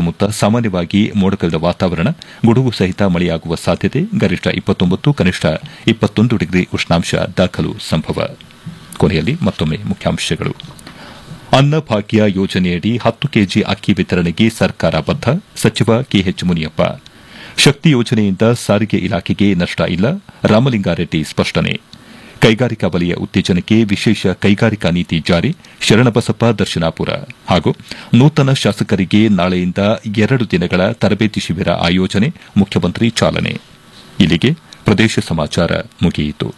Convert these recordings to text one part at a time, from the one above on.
ಸುತ್ತಮುತ್ತ ಸಾಮಾನ್ಯವಾಗಿ ಮೋಡಕವಿದ ವಾತಾವರಣ ಗುಡುಗು ಸಹಿತ ಮಳೆಯಾಗುವ ಸಾಧ್ಯತೆ ಗರಿಷ್ಠ ಇಪ್ಪತ್ತೊಂಬತ್ತು ಕನಿಷ್ಠ ಇಪ್ಪತ್ತೊಂದು ಡಿಗ್ರಿ ಉಷ್ಣಾಂಶ ದಾಖಲು ಸಂಭವ ಕೊನೆಯಲ್ಲಿ ಮತ್ತೊಮ್ಮೆ ಮುಖ್ಯಾಂಶಗಳು ಅನ್ನಭಾಗ್ಯ ಯೋಜನೆಯಡಿ ಹತ್ತು ಕೆಜಿ ಅಕ್ಕಿ ವಿತರಣೆಗೆ ಸರ್ಕಾರ ಬದ್ಧ ಸಚಿವ ಕೆಎಚ್ ಮುನಿಯಪ್ಪ ಶಕ್ತಿ ಯೋಜನೆಯಿಂದ ಸಾರಿಗೆ ಇಲಾಖೆಗೆ ನಷ್ಟ ಇಲ್ಲ ರಾಮಲಿಂಗಾರೆಡ್ಡಿ ಸ್ಪಷ್ಟನೆ ಕೈಗಾರಿಕಾ ವಲಯ ಉತ್ತೇಜನಕ್ಕೆ ವಿಶೇಷ ಕೈಗಾರಿಕಾ ನೀತಿ ಜಾರಿ ಶರಣಬಸಪ್ಪ ದರ್ಶನಾಪುರ ಹಾಗೂ ನೂತನ ಶಾಸಕರಿಗೆ ನಾಳೆಯಿಂದ ಎರಡು ದಿನಗಳ ತರಬೇತಿ ಶಿಬಿರ ಆಯೋಜನೆ ಮುಖ್ಯಮಂತ್ರಿ ಚಾಲನೆ ಇಲ್ಲಿಗೆ ಪ್ರದೇಶ ಸಮಾಚಾರ ಮುಗಿಯಿತು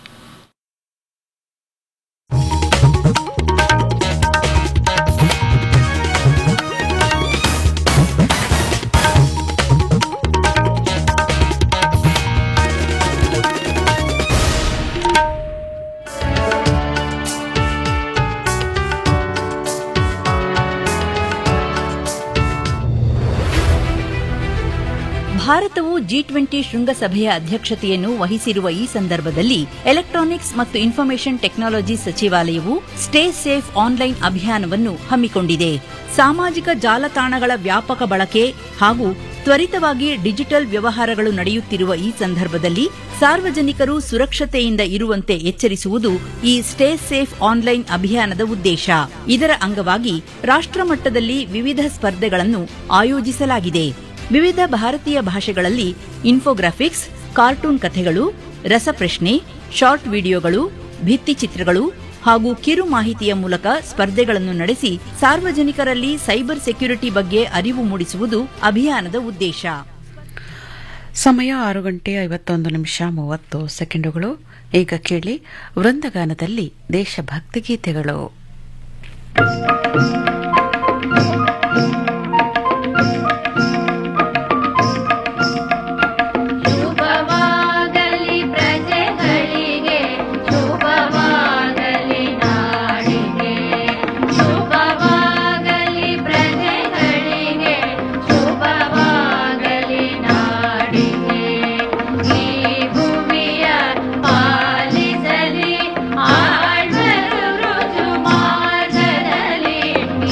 ಭಾರತವು ಜಿ ಟ್ವೆಂಟಿ ಶೃಂಗಸಭೆಯ ಅಧ್ಯಕ್ಷತೆಯನ್ನು ವಹಿಸಿರುವ ಈ ಸಂದರ್ಭದಲ್ಲಿ ಎಲೆಕ್ಟ್ರಾನಿಕ್ಸ್ ಮತ್ತು ಇನ್ಫಾರ್ಮೇಷನ್ ಟೆಕ್ನಾಲಜಿ ಸಚಿವಾಲಯವು ಸ್ಟೇ ಸೇಫ್ ಆನ್ಲೈನ್ ಅಭಿಯಾನವನ್ನು ಹಮ್ಮಿಕೊಂಡಿದೆ ಸಾಮಾಜಿಕ ಜಾಲತಾಣಗಳ ವ್ಯಾಪಕ ಬಳಕೆ ಹಾಗೂ ತ್ವರಿತವಾಗಿ ಡಿಜಿಟಲ್ ವ್ಯವಹಾರಗಳು ನಡೆಯುತ್ತಿರುವ ಈ ಸಂದರ್ಭದಲ್ಲಿ ಸಾರ್ವಜನಿಕರು ಸುರಕ್ಷತೆಯಿಂದ ಇರುವಂತೆ ಎಚ್ಚರಿಸುವುದು ಈ ಸ್ಟೇ ಸೇಫ್ ಆನ್ಲೈನ್ ಅಭಿಯಾನದ ಉದ್ದೇಶ ಇದರ ಅಂಗವಾಗಿ ರಾಷ್ಟ್ರಮಟ್ಟದಲ್ಲಿ ವಿವಿಧ ಸ್ಪರ್ಧೆಗಳನ್ನು ಆಯೋಜಿಸಲಾಗಿದೆ ವಿವಿಧ ಭಾರತೀಯ ಭಾಷೆಗಳಲ್ಲಿ ಇನ್ಫೋಗ್ರಾಫಿಕ್ಸ್ ಕಾರ್ಟೂನ್ ಕಥೆಗಳು ರಸಪ್ರಶ್ನೆ ಶಾರ್ಟ್ ವಿಡಿಯೋಗಳು ಭಿತ್ತಿಚಿತ್ರಗಳು ಹಾಗೂ ಕಿರು ಮಾಹಿತಿಯ ಮೂಲಕ ಸ್ಪರ್ಧೆಗಳನ್ನು ನಡೆಸಿ ಸಾರ್ವಜನಿಕರಲ್ಲಿ ಸೈಬರ್ ಸೆಕ್ಯುರಿಟಿ ಬಗ್ಗೆ ಅರಿವು ಮೂಡಿಸುವುದು ಅಭಿಯಾನದ ಉದ್ದೇಶ ಸಮಯ ಆರು ಗಂಟೆ ಐವತ್ತೊಂದು ನಿಮಿಷ ಮೂವತ್ತು ಸೆಕೆಂಡುಗಳು ಈಗ ಕೇಳಿ ವೃಂದಗಾನದಲ್ಲಿ ದೇಶಭಕ್ತಿ ಗೀತೆಗಳು ಶುಭವಾಗಲಿ ಪ್ರಜೆಗಳಿಗೆ ಶುಭವಾಗಲಿ ನಾಡಿಗೆ ಶುಭವಾಗಲಿ ಪ್ರಜೆಗಳಿಗೆ ಶುಭವಾಗಲಿ ನಾಡಿಗೆ ಈ ಭೂಮಿಯ ಪಾಲಿಸಲಿ ಆಳ್ವರು ರುಜು ಮಾರ್ಗದಲ್ಲಿ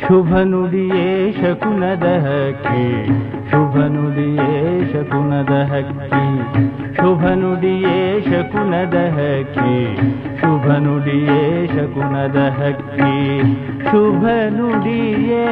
ಶುಭ ನುಡಿಯೇ ಶಕುನದ ಹಕ್ಕಿ ಶುಭ ನುಡಿಯೇ ಶಕುನದ ಹಕ್ಕಿ ಶುಭ ನುಡಿಯೇ ಶಕುನದ ಹಕ್ಕಿ ಶುಭ ನುಡಿಯೇ ಶಕುನದ ಹಕ್ಕಿ ಶುಭ ನುಡಿಯೇ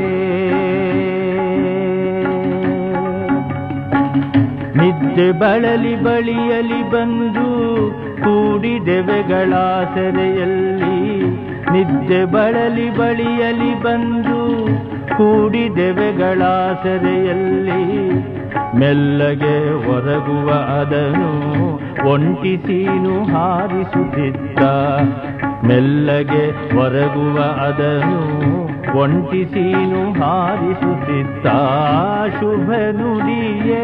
ನಿದ್ದೆ ಬಳಲಿ ಬಳಿಯಲಿ ಬಂದು ಕೂಡಿದೆವೆಗಳ ಸೆರೆಯಲ್ಲಿ ನಿದ್ದೆ ಬಳಲಿ ಬಳಿಯಲಿ ಬಂದು ಕೂಡಿದೆವೆಗಳ ಸೆರೆಯಲ್ಲಿ ಮೆಲ್ಲಗೆ ಹೊರಗುವ ಅದನು ಒಂಟಿಸೀನು ಹಾರಿಸುತ್ತಿದ್ದ ಮೆಲ್ಲಗೆ ಹೊರಗುವ ಅದನು ಒಂಟಿಸೀನು ಹಾರಿಸುತ್ತಿದ್ದ ಶುಭ ನುಡಿಯೇ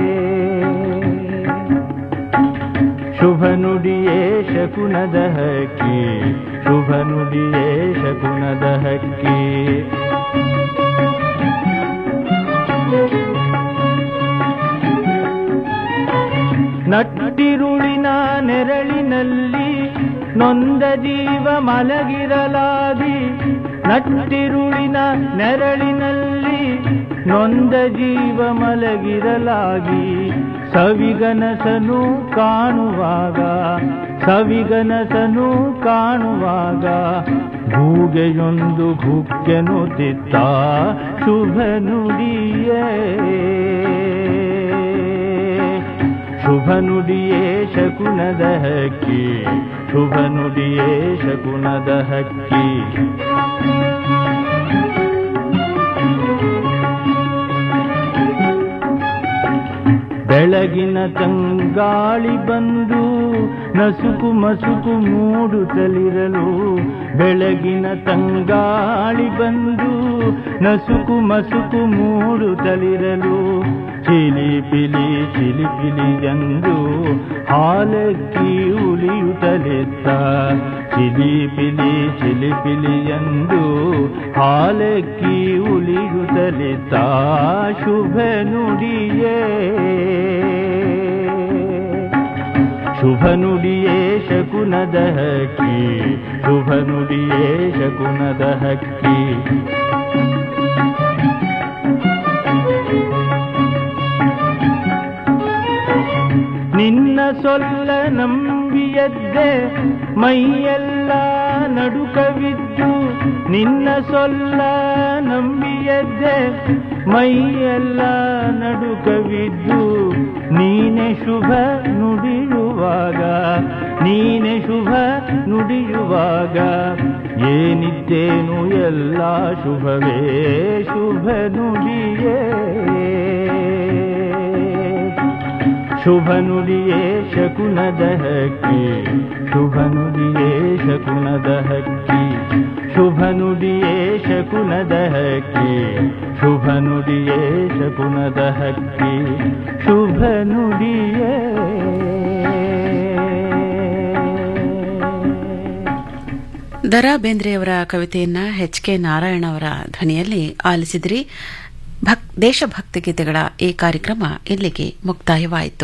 ಶುಭ ನುಡಿಯೇ ಶಕುನದ ಹಕ್ಕಿ ಶುಭ ನುಡಿಯೇ ಶಕುನದ ಹಕ್ಕಿ ನಟ್ಟಿರುಳಿನ ನೆರಳಿನಲ್ಲಿ ನೊಂದ ಜೀವ ಮಲಗಿರಲಾಗಿ ನಟ್ಟಿರುಳಿನ ನೆರಳಿನಲ್ಲಿ ನೊಂದ ಜೀವ ಮಲಗಿರಲಾಗಿ ಸವಿಗನಸನು ಕಾಣುವಾಗ ಸವಿಗನಸನು ಕಾಣುವಾಗ ಗೂಗೆಯೊಂದು ಗುಕ್ಕೆನುತ್ತಿತ್ತ ಶುಭ ನುಡಿಯೇ ಶುಭ ನುಡಿಯೇ ಶಕುನದ ಹಕ್ಕಿ ಶುಭ ನುಡಿಯೇ ಶಕುನದ ಹಕ್ಕಿ ಬೆಳಗಿನ ತಂಗಾಳಿ ಬಂದು ನಸುಕು ಮಸುಕು ಮೂಡುತ್ತಲಿರಲು ಬೆಳಗಿನ ತಂಗಾಳಿ ಬಂದು ನಸುಕು ಮಸುಕು ಮೂಡುತ್ತಲಿರಲು ಚಿಲಿಪಿಲಿ ಚಿಲಿಪಿಲಿ ಎಂದು ಹಾಲಕ್ಕಿ ಉಳಿಯುತ್ತಲಿದ್ದ ಚಿಲಿಪಿಲಿ ಚಿಲಿಪಿಲಿ ಎಂದು ಹಾಲಕ್ಕಿ ಉಳಿಯುತ್ತಲಿದ್ದ ಶುಭ ನುಡಿಯೇ ಶುಭ ನುಡಿಯೇ ಶಕುನದ ಹಕ್ಕಿ ಶುಭ ನುಡಿಯೇ ಶಕುನದ ಹಕ್ಕಿ ನಿನ್ನ ಸೊಲ್ಲ ನಂಬಿಯದ್ದೆ ಮೈಯೆಲ್ಲ ನಡುಕವಿದ್ದು ನಿನ್ನ ಸೊಲ್ಲ ನಂಬಿಯದ್ದೆ ಮೈಯೆಲ್ಲ ನಡುಕವಿದ್ದು ನೀನೆ ಶುಭ ನುಡಿಯುವಾಗ ನೀನೆ ಶುಭ ನುಡಿಯುವಾಗ ಏನಿದ್ದೇನು ಎಲ್ಲ ಶುಭವೇ ಶುಭ ನುಡಿಯೇ ಶುಭ ನುಡಿಯೇ ಶಕುನದ ಹಕ್ಕಿ ಶುಭ ನುಡಿಯೇ ಶಕುನದ ಹಕ್ಕಿ ಶುಭ ನುಡಿಯೇ ಶಕುನದ ಹಕ್ಕಿ ಶುಭ ನುಡಿಯೇ ಶಕುನದ ಹಕ್ಕಿ ಶುಭ ನುಡಿಯೇ ದರಾ ಬೇಂದ್ರೆಯವರ ಕವಿತೆಯನ್ನ ಎಚ್ ಕೆ ನಾರಾಯಣ ಅವರ ಧ್ವನಿಯಲ್ಲಿ ಆಲಿಸಿದ್ರಿ ಭಕ್ ದೇಶಭಕ್ತಿ ಗೀತೆಗಳ ಈ ಕಾರ್ಯಕ್ರಮ ಇಲ್ಲಿಗೆ ಮುಕ್ತಾಯವಾಯಿತು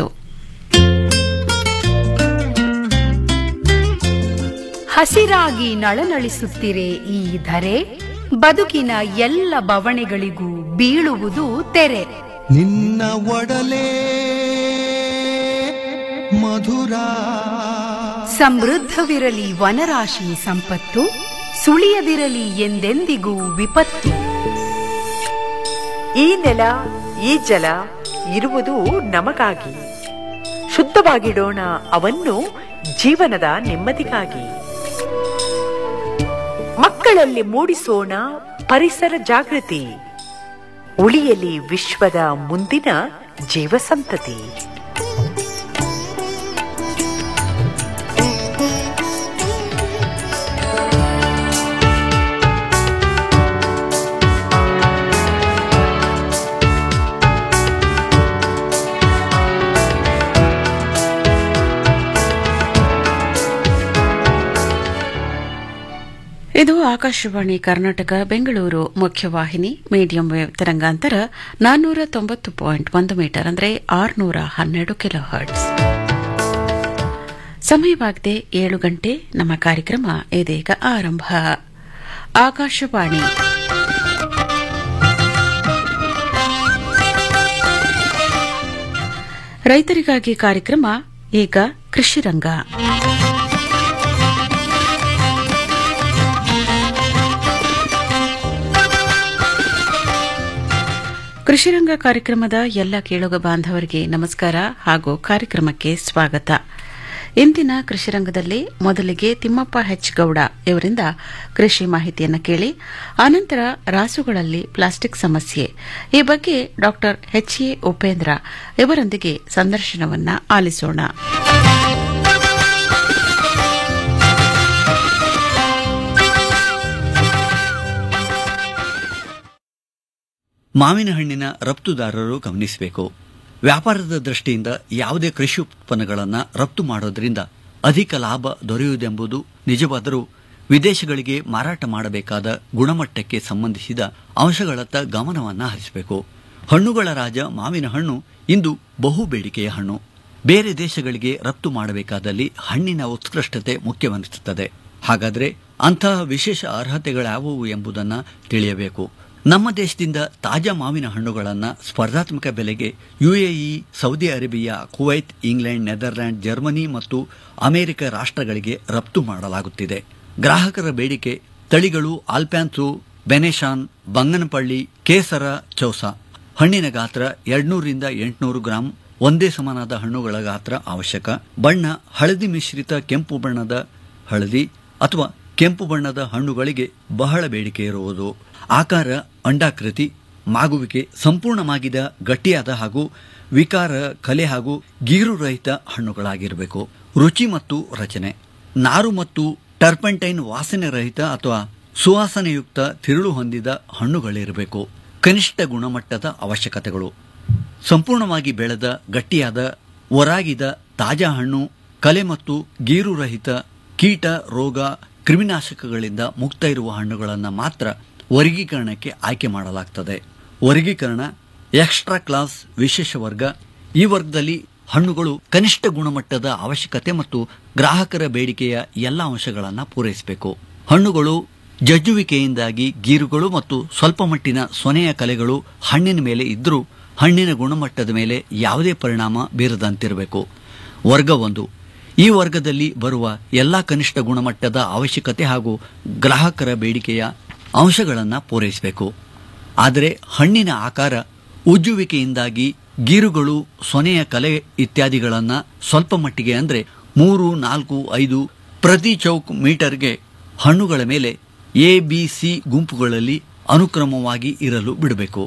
ಹಸಿರಾಗಿ ನಳನಳಿಸುತ್ತಿರೆ ಈ ಧರೆ ಬದುಕಿನ ಎಲ್ಲ ಬವಣೆಗಳಿಗೂ ಬೀಳುವುದು ತೆರೆ ನಿನ್ನ ಒಡಲೇ ಮಧುರ ಸಮೃದ್ಧವಿರಲಿ ವನರಾಶಿ ಸಂಪತ್ತು ಸುಳಿಯದಿರಲಿ ಎಂದೆಂದಿಗೂ ವಿಪತ್ತು ಈ ನೆಲ ಈ ಜಲ ಇರುವುದು ನಮಗಾಗಿ ಶುದ್ಧವಾಗಿಡೋಣ ಅವನ್ನು ಜೀವನದ ನೆಮ್ಮದಿಗಾಗಿ ಮಕ್ಕಳಲ್ಲಿ ಮೂಡಿಸೋಣ ಪರಿಸರ ಜಾಗೃತಿ ಉಳಿಯಲಿ ವಿಶ್ವದ ಮುಂದಿನ ಜೀವಸಂತತಿ ಇದು ಆಕಾಶವಾಣಿ ಕರ್ನಾಟಕ ಬೆಂಗಳೂರು ಮುಖ್ಯವಾಹಿನಿ ಮೀಡಿಯಂ ವೇವ್ ತರಂಗಾಂತರ ನಾನ್ನೂರ ತೊಂಬತ್ತು ಪಾಯಿಂಟ್ ಒಂದು ಮೀಟರ್ ಅಂದರೆ ಆರುನೂರ ಹನ್ನೆರಡು ಕಿಲೋ ಹರ್ಟ್ಸ್ ಸಮಯವಾಗಿದೆ ಏಳು ಗಂಟೆ ನಮ್ಮ ಕಾರ್ಯಕ್ರಮ ಇದೀಗ ಆರಂಭ ಆಕಾಶವಾಣಿ ರೈತರಿಗಾಗಿ ಕಾರ್ಯಕ್ರಮ ಈಗ ಕೃಷಿರಂಗ ಕೃಷಿರಂಗ ಕಾರ್ಯಕ್ರಮದ ಎಲ್ಲ ಕೇಳುಗ ಬಾಂಧವರಿಗೆ ನಮಸ್ಕಾರ ಹಾಗೂ ಕಾರ್ಯಕ್ರಮಕ್ಕೆ ಸ್ವಾಗತ ಇಂದಿನ ಕೃಷಿರಂಗದಲ್ಲಿ ಮೊದಲಿಗೆ ತಿಮ್ಮಪ್ಪ ಹೆಚ್ ಗೌಡ ಇವರಿಂದ ಕೃಷಿ ಮಾಹಿತಿಯನ್ನು ಕೇಳಿ ಆನಂತರ ರಾಸುಗಳಲ್ಲಿ ಪ್ಲಾಸ್ಟಿಕ್ ಸಮಸ್ಯೆ ಈ ಬಗ್ಗೆ ಡಾ ಎಚ್ ಎ ಉಪೇಂದ್ರ ಇವರೊಂದಿಗೆ ಸಂದರ್ಶನವನ್ನ ಆಲಿಸೋಣ ಮಾವಿನ ಹಣ್ಣಿನ ರಫ್ತುದಾರರು ಗಮನಿಸಬೇಕು ವ್ಯಾಪಾರದ ದೃಷ್ಟಿಯಿಂದ ಯಾವುದೇ ಕೃಷಿ ಉತ್ಪನ್ನಗಳನ್ನು ರಫ್ತು ಮಾಡೋದ್ರಿಂದ ಅಧಿಕ ಲಾಭ ದೊರೆಯುವುದೆಂಬುದು ನಿಜವಾದರೂ ವಿದೇಶಗಳಿಗೆ ಮಾರಾಟ ಮಾಡಬೇಕಾದ ಗುಣಮಟ್ಟಕ್ಕೆ ಸಂಬಂಧಿಸಿದ ಅಂಶಗಳತ್ತ ಗಮನವನ್ನು ಹರಿಸಬೇಕು ಹಣ್ಣುಗಳ ರಾಜ ಮಾವಿನ ಹಣ್ಣು ಇಂದು ಬಹು ಬೇಡಿಕೆಯ ಹಣ್ಣು ಬೇರೆ ದೇಶಗಳಿಗೆ ರಫ್ತು ಮಾಡಬೇಕಾದಲ್ಲಿ ಹಣ್ಣಿನ ಉತ್ಕೃಷ್ಟತೆ ಮುಖ್ಯವೆನಿಸುತ್ತದೆ ಹಾಗಾದರೆ ಅಂತಹ ವಿಶೇಷ ಅರ್ಹತೆಗಳ್ಯಾವುವು ಎಂಬುದನ್ನು ತಿಳಿಯಬೇಕು ನಮ್ಮ ದೇಶದಿಂದ ತಾಜಾ ಮಾವಿನ ಹಣ್ಣುಗಳನ್ನು ಸ್ಪರ್ಧಾತ್ಮಕ ಬೆಲೆಗೆ UAE Saudi Arabia Kuwait England Netherland Germany ಮತ್ತು ಅಮೆರಿಕ ರಾಷ್ಟ್ರಗಳಿಗೆ ರಫ್ತು ಮಾಡಲಾಗುತ್ತಿದೆ ಗ್ರಾಹಕರ ಬೇಡಿಕೆ ತಳಿಗಳು ಆಲ್ಪ್ಯಾನ್ಸು ಬೆನೆಶಾನ್ ಬಂಗನಪಳ್ಳಿ ಕೇಸರ ಚೌಸಾ ಹಣ್ಣಿನ ಗಾತ್ರ ಎರಡ್ನೂರಿಂದ ಎಂಟುನೂರು ಗ್ರಾಂ ಒಂದೇ ಸಮಾನಾದ ಹಣ್ಣುಗಳ ಗಾತ್ರ ಅವಶ್ಯಕ ಬಣ್ಣ ಹಳದಿ ಮಿಶ್ರಿತ ಕೆಂಪು ಬಣ್ಣದ ಹಳದಿ ಅಥವಾ ಕೆಂಪು ಬಣ್ಣದ ಹಣ್ಣುಗಳಿಗೆ ಬಹಳ ಬೇಡಿಕೆ ಇರುವುದು ಆಕಾರ ಅಂಡಾಕೃತಿ ಮಾಗುವಿಕೆ ಸಂಪೂರ್ಣವಾಗಿದ ಗಟ್ಟಿಯಾದ ಹಾಗೂ ವಿಕಾರ ಕಲೆ ಹಾಗೂ ಗೀರು ರಹಿತ ಹಣ್ಣುಗಳಾಗಿರಬೇಕು ರುಚಿ ಮತ್ತು ರಚನೆ ನಾರು ಮತ್ತು ಟರ್ಪೆಂಟೈನ್ ವಾಸನೆ ರಹಿತ ಅಥವಾ ಸುವಾಸನೆಯುಕ್ತ ತಿರುಳು ಹೊಂದಿದ ಹಣ್ಣುಗಳಿರಬೇಕು ಕನಿಷ್ಠ ಗುಣಮಟ್ಟದ ಅವಶ್ಯಕತೆಗಳು ಸಂಪೂರ್ಣವಾಗಿ ಬೆಳೆದ ಗಟ್ಟಿಯಾದ ಒರಾಗಿದ ತಾಜಾ ಹಣ್ಣು ಕಲೆ ಮತ್ತು ಗೀರು ರಹಿತ ಕೀಟ ರೋಗ ಕ್ರಿಮಿನಾಶಕಗಳಿಂದ ಮುಕ್ತ ಇರುವ ಹಣ್ಣುಗಳನ್ನು ಮಾತ್ರ ವರ್ಗೀಕರಣಕ್ಕೆ ಆಯ್ಕೆ ಮಾಡಲಾಗ್ತದೆ ವರ್ಗೀಕರಣ ಎಕ್ಸ್ಟ್ರಾ ಕ್ಲಾಸ್ ವಿಶೇಷ ವರ್ಗ ಈ ವರ್ಗದಲ್ಲಿ ಹಣ್ಣುಗಳು ಕನಿಷ್ಠ ಗುಣಮಟ್ಟದ ಅವಶ್ಯಕತೆ ಮತ್ತು ಗ್ರಾಹಕರ ಬೇಡಿಕೆಯ ಎಲ್ಲ ಅಂಶಗಳನ್ನು ಪೂರೈಸಬೇಕು ಹಣ್ಣುಗಳು ಜಜ್ಜುವಿಕೆಯಿಂದಾಗಿ ಗೀರುಗಳು ಮತ್ತು ಸ್ವಲ್ಪ ಮಟ್ಟಿನ ಸೊನೆಯ ಕಲೆಗಳು ಹಣ್ಣಿನ ಮೇಲೆ ಇದ್ದರೂ ಹಣ್ಣಿನ ಗುಣಮಟ್ಟದ ಮೇಲೆ ಯಾವುದೇ ಪರಿಣಾಮ ಬೀರದಂತಿರಬೇಕು ವರ್ಗ ಒಂದು ಈ ವರ್ಗದಲ್ಲಿ ಬರುವ ಎಲ್ಲ ಕನಿಷ್ಠ ಗುಣಮಟ್ಟದ ಅವಶ್ಯಕತೆ ಹಾಗೂ ಗ್ರಾಹಕರ ಬೇಡಿಕೆಯ ಅಂಶಗಳನ್ನು ಪೂರೈಸಬೇಕು ಆದರೆ ಹಣ್ಣಿನ ಆಕಾರ ಉಜ್ಜುವಿಕೆಯಿಂದಾಗಿ ಗೀರುಗಳು ಸೊನೆಯ ಕಲೆ ಇತ್ಯಾದಿಗಳನ್ನು ಸ್ವಲ್ಪ ಮಟ್ಟಿಗೆ ಅಂದರೆ ಮೂರು ನಾಲ್ಕು ಐದು ಪ್ರತಿ ಚೌಕ್ ಮೀಟರ್ಗೆ ಹಣ್ಣುಗಳ ಮೇಲೆ ಎ ಬಿ ಸಿ ಗುಂಪುಗಳಲ್ಲಿ ಅನುಕ್ರಮವಾಗಿ ಇರಲು ಬಿಡಬೇಕು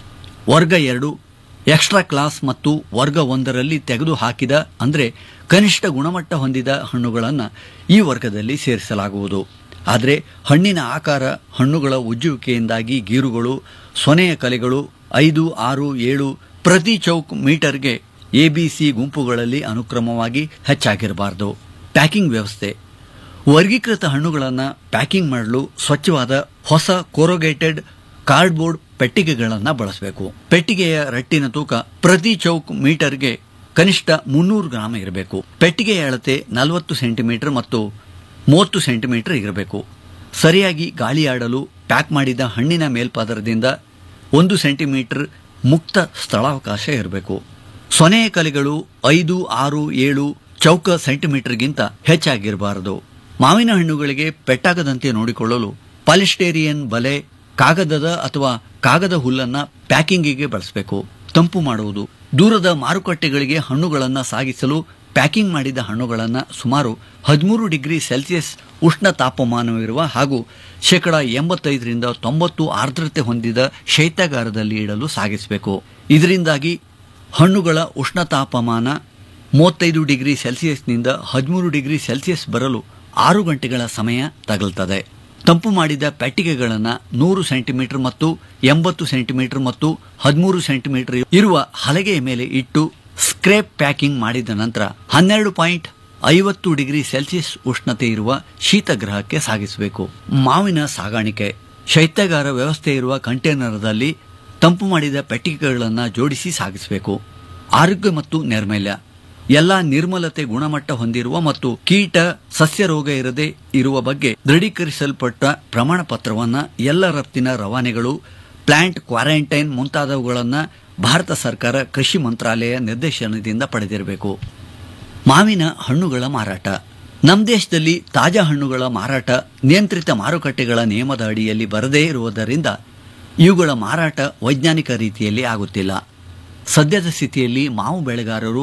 ವರ್ಗ ಎರಡು ಎಕ್ಸ್ಟ್ರಾ ಕ್ಲಾಸ್ ಮತ್ತು ವರ್ಗ ಒಂದರಲ್ಲಿ ತೆಗೆದು ಹಾಕಿದ ಅಂದರೆ ಕನಿಷ್ಠ ಗುಣಮಟ್ಟ ಹೊಂದಿದ ಹಣ್ಣುಗಳನ್ನು ಈ ವರ್ಗದಲ್ಲಿ ಸೇರಿಸಲಾಗುವುದು ಆದರೆ ಹಣ್ಣಿನ ಆಕಾರ ಹಣ್ಣುಗಳ ಉಜ್ಜುವಿಕೆಯಿಂದಾಗಿ ಗೀರುಗಳು ಸೊನೆಯ ಕಲೆಗಳು ಐದು ಆರು ಏಳು ಪ್ರತಿ ಚೌಕ್ ಮೀಟರ್ಗೆ ಎಬಿಸಿ ಗುಂಪುಗಳಲ್ಲಿ ಅನುಕ್ರಮವಾಗಿ ಹೆಚ್ಚಾಗಿರಬಾರದು ಪ್ಯಾಕಿಂಗ್ ವ್ಯವಸ್ಥೆ ವರ್ಗೀಕೃತ ಹಣ್ಣುಗಳನ್ನು ಪ್ಯಾಕಿಂಗ್ ಮಾಡಲು ಸ್ವಚ್ಛವಾದ ಹೊಸ ಕೋರೋಗೇಟೆಡ್ ಕಾರ್ಡ್ಬೋರ್ಡ್ ಪೆಟ್ಟಿಗೆಗಳನ್ನು ಬಳಸಬೇಕು ಪೆಟ್ಟಿಗೆಯ ರಟ್ಟಿನ ತೂಕ ಪ್ರತಿ ಚೌಕ್ ಮೀಟರ್ಗೆ ಕನಿಷ್ಠ ಮುನ್ನೂರು ಗ್ರಾಂ ಇರಬೇಕು ಪೆಟ್ಟಿಗೆಯ ಅಳತೆ ನಲವತ್ತು ಸೆಂಟಿಮೀಟರ್ ಮತ್ತು ಮೂವತ್ತು ಸೆಂಟಿಮೀಟರ್ ಇರಬೇಕು ಸರಿಯಾಗಿ ಗಾಳಿಯಾಡಲು ಪ್ಯಾಕ್ ಮಾಡಿದ ಹಣ್ಣಿನ ಮೇಲ್ಪದರದಿಂದ ಒಂದು ಸೆಂಟಿಮೀಟರ್ ಮುಕ್ತ ಸ್ಥಳಾವಕಾಶ ಇರಬೇಕು ಸೊನೆಯ ಕಲೆಗಳು ಐದು ಆರು ಏಳು ಚೌಕ ಸೆಂಟಿಮೀಟರ್ಗಿಂತ ಹೆಚ್ಚಾಗಿರಬಾರದು ಮಾವಿನ ಹಣ್ಣುಗಳಿಗೆ ಪೆಟ್ಟಾಗದಂತೆ ನೋಡಿಕೊಳ್ಳಲು ಪಾಲಿಸ್ಟೇರಿಯನ್ ಬಲೆ ಕಾಗದದ ಅಥವಾ ಕಾಗದ ಹುಲ್ಲನ್ನು ಪ್ಯಾಕಿಂಗಿಗೆ ಬಳಸಬೇಕು ತಂಪು ಮಾಡುವುದು ದೂರದ ಮಾರುಕಟ್ಟೆಗಳಿಗೆ ಹಣ್ಣುಗಳನ್ನು ಸಾಗಿಸಲು ಪ್ಯಾಕಿಂಗ್ ಮಾಡಿದ ಹಣ್ಣುಗಳನ್ನು ಸುಮಾರು ಹದಿಮೂರು ಡಿಗ್ರಿ ಸೆಲ್ಸಿಯಸ್ ಉಷ್ಣ ತಾಪಮಾನವಿರುವ ಹಾಗೂ ಶೇಕಡ ಎಂಬತ್ತೈದರಿಂದ ತೊಂಬತ್ತು ಆರ್ದ್ರತೆ ಹೊಂದಿದ ಶೈತ್ಯಾಗಾರದಲ್ಲಿ ಇಡಲು ಸಾಗಿಸಬೇಕು ಇದರಿಂದಾಗಿ ಹಣ್ಣುಗಳ ಉಷ್ಣ ತಾಪಮಾನ ಮೂವತ್ತೈದು ಡಿಗ್ರಿ ಸೆಲ್ಸಿಯಸ್ನಿಂದ ಹದಿಮೂರು ಡಿಗ್ರಿ ಸೆಲ್ಸಿಯಸ್ ಬರಲು ಆರು ಗಂಟೆಗಳ ಸಮಯ ತಗಲ್ತದೆ ತಂಪು ಮಾಡಿದ ಪೆಟ್ಟಿಗೆಗಳನ್ನು ನೂರು ಸೆಂಟಿಮೀಟರ್ ಮತ್ತು ಎಂಬತ್ತು ಸೆಂಟಿಮೀಟರ್ ಮತ್ತು ಹದಿಮೂರು ಸೆಂಟಿಮೀಟರ್ ಇರುವ ಹಲಗೆಯ ಮೇಲೆ ಇಟ್ಟು ಸ್ಕ್ರೇಪ್ ಪ್ಯಾಕಿಂಗ್ ಮಾಡಿದ ನಂತರ ಹನ್ನೆರಡು ಪಾಯಿಂಟ್ ಐವತ್ತು ಡಿಗ್ರಿ ಸೆಲ್ಸಿಯಸ್ ಉಷ್ಣತೆ ಇರುವ ಶೀತಗೃಹಕ್ಕೆ ಸಾಗಿಸಬೇಕು ಮಾವಿನ ಸಾಗಾಣಿಕೆ ಶೈತ್ಯಾಗಾರ ವ್ಯವಸ್ಥೆ ಇರುವ ಕಂಟೈನರ್ದಲ್ಲಿ ತಂಪು ಮಾಡಿದ ಪೆಟ್ಟಿಗೆಗಳನ್ನು ಜೋಡಿಸಿ ಸಾಗಿಸಬೇಕು ಆರೋಗ್ಯ ಮತ್ತು ನೈರ್ಮಲ್ಯ ಎಲ್ಲ ನಿರ್ಮಲತೆ ಗುಣಮಟ್ಟ ಹೊಂದಿರುವ ಮತ್ತು ಕೀಟ ಸಸ್ಯ ರೋಗ ಇರದೆ ಇರುವ ಬಗ್ಗೆ ದೃಢೀಕರಿಸಲ್ಪಟ್ಟ ಪ್ರಮಾಣ ಪತ್ರವನ್ನು ಎಲ್ಲ ರಫ್ತಿನ ರವಾನೆಗಳು ಪ್ಲಾಂಟ್ ಕ್ವಾರಂಟೈನ್ ಮುಂತಾದವುಗಳನ್ನು ಭಾರತ ಸರ್ಕಾರ ಕೃಷಿ ಮಂತ್ರಾಲಯ ನಿರ್ದೇಶನದಿಂದ ಪಡೆದಿರಬೇಕು ಮಾವಿನ ಹಣ್ಣುಗಳ ಮಾರಾಟ ನಮ್ಮ ದೇಶದಲ್ಲಿ ತಾಜಾ ಹಣ್ಣುಗಳ ಮಾರಾಟ ನಿಯಂತ್ರಿತ ಮಾರುಕಟ್ಟೆಗಳ ನಿಯಮದ ಅಡಿಯಲ್ಲಿ ಬರದೇ ಇರುವುದರಿಂದ ಇವುಗಳ ಮಾರಾಟ ವೈಜ್ಞಾನಿಕ ರೀತಿಯಲ್ಲಿ ಆಗುತ್ತಿಲ್ಲ ಸದ್ಯದ ಸ್ಥಿತಿಯಲ್ಲಿ ಮಾವು ಬೆಳೆಗಾರರು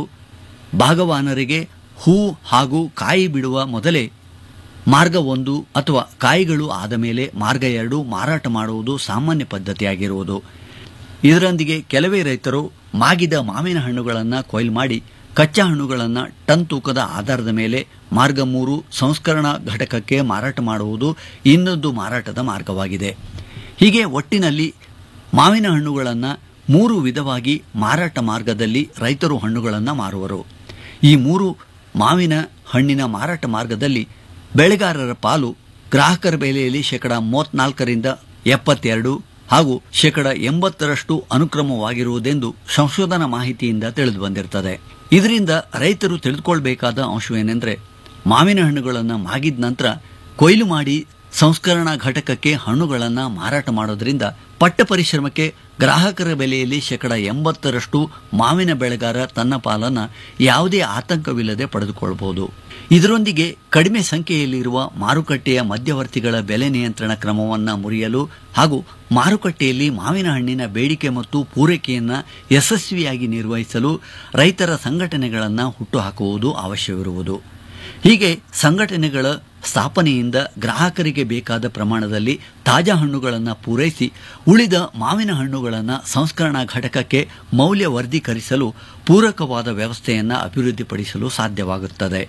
ಭಾಗವಾನರಿಗೆ ಹೂ ಹಾಗೂ ಕಾಯಿ ಬಿಡುವ ಮೊದಲೇ ಮಾರ್ಗ ಒಂದು ಅಥವಾ ಕಾಯಿಗಳು ಆದ ಮೇಲೆ ಮಾರ್ಗ ಎರಡು ಮಾರಾಟ ಮಾಡುವುದು ಸಾಮಾನ್ಯ ಪದ್ಧತಿಯಾಗಿರುವುದು ಇದರೊಂದಿಗೆ ಕೆಲವೇ ರೈತರು ಮಾಗಿದ ಮಾವಿನ ಹಣ್ಣುಗಳನ್ನು ಕೊಯ್ಲು ಮಾಡಿ ಕಚ್ಚಾ ಹಣ್ಣುಗಳನ್ನು ಟನ್ ತೂಕದ ಆಧಾರದ ಮೇಲೆ ಮಾರ್ಗ ಮೂರು ಸಂಸ್ಕರಣಾ ಘಟಕಕ್ಕೆ ಮಾರಾಟ ಮಾಡುವುದು ಇನ್ನೊಂದು ಮಾರಾಟದ ಮಾರ್ಗವಾಗಿದೆ ಹೀಗೆ ಒಟ್ಟಿನಲ್ಲಿ ಮಾವಿನ ಹಣ್ಣುಗಳನ್ನು ಮೂರು ವಿಧವಾಗಿ ಮಾರಾಟ ಮಾರ್ಗದಲ್ಲಿ ರೈತರು ಹಣ್ಣುಗಳನ್ನು ಮಾರುವರು ಈ ಮೂರು ಮಾವಿನ ಹಣ್ಣಿನ ಮಾರಾಟ ಮಾರ್ಗದಲ್ಲಿ ಬೆಳೆಗಾರರ ಪಾಲು ಗ್ರಾಹಕರ ಬೆಲೆಯಲ್ಲಿ ಶೇಕಡ ಮೂವತ್ನಾಲ್ಕರಿಂದ ಎಪ್ಪತ್ತೆರಡು ಹಾಗೂ ಶೇಕಡ ಎಂಬತ್ತರಷ್ಟು ಅನುಕ್ರಮವಾಗಿರುವುದೆಂದು ಸಂಶೋಧನಾ ಮಾಹಿತಿಯಿಂದ ತಿಳಿದು ಬಂದಿರುತ್ತದೆ ಇದರಿಂದ ರೈತರು ತಿಳಿದುಕೊಳ್ಬೇಕಾದ ಅಂಶವೇನೆಂದರೆ ಮಾವಿನ ಹಣ್ಣುಗಳನ್ನು ಮಾಗಿದ ನಂತರ ಕೊಯ್ಲು ಮಾಡಿ ಸಂಸ್ಕರಣಾ ಘಟಕಕ್ಕೆ ಹಣ್ಣುಗಳನ್ನು ಮಾರಾಟ ಮಾಡೋದ್ರಿಂದ ಪಟ್ಟ ಪರಿಶ್ರಮಕ್ಕೆ ಗ್ರಾಹಕರ ಬೆಲೆಯಲ್ಲಿ ಶೇಕಡ ಎಂಬತ್ತರಷ್ಟು ಮಾವಿನ ಬೆಳೆಗಾರ ತನ್ನ ಪಾಲನ್ನು ಯಾವುದೇ ಆತಂಕವಿಲ್ಲದೆ ಪಡೆದುಕೊಳ್ಳಬಹುದು ಇದರೊಂದಿಗೆ ಕಡಿಮೆ ಸಂಖ್ಯೆಯಲ್ಲಿರುವ ಮಾರುಕಟ್ಟೆಯ ಮಧ್ಯವರ್ತಿಗಳ ಬೆಲೆ ನಿಯಂತ್ರಣ ಕ್ರಮವನ್ನು ಮುರಿಯಲು ಹಾಗೂ ಮಾರುಕಟ್ಟೆಯಲ್ಲಿ ಮಾವಿನ ಹಣ್ಣಿನ ಬೇಡಿಕೆ ಮತ್ತು ಪೂರೈಕೆಯನ್ನು ಯಶಸ್ವಿಯಾಗಿ ನಿರ್ವಹಿಸಲು ರೈತರ ಸಂಘಟನೆಗಳನ್ನು ಹುಟ್ಟುಹಾಕುವುದು ಅವಶ್ಯವಿರುವುದು ಹೀಗೆ ಸಂಘಟನೆಗಳ ಸ್ಥಾಪನೆಯಿಂದ ಗ್ರಾಹಕರಿಗೆ ಬೇಕಾದ ಪ್ರಮಾಣದಲ್ಲಿ ತಾಜಾ ಹಣ್ಣುಗಳನ್ನು ಪೂರೈಸಿ ಉಳಿದ ಮಾವಿನ ಹಣ್ಣುಗಳನ್ನು ಸಂಸ್ಕರಣಾ ಘಟಕಕ್ಕೆ ಮೌಲ್ಯ ವರ್ಧೀಕರಿಸಲು ಪೂರಕವಾದ ವ್ಯವಸ್ಥೆಯನ್ನು ಅಭಿವೃದ್ಧಿಪಡಿಸಲು ಸಾಧ್ಯವಾಗುತ್ತದೆ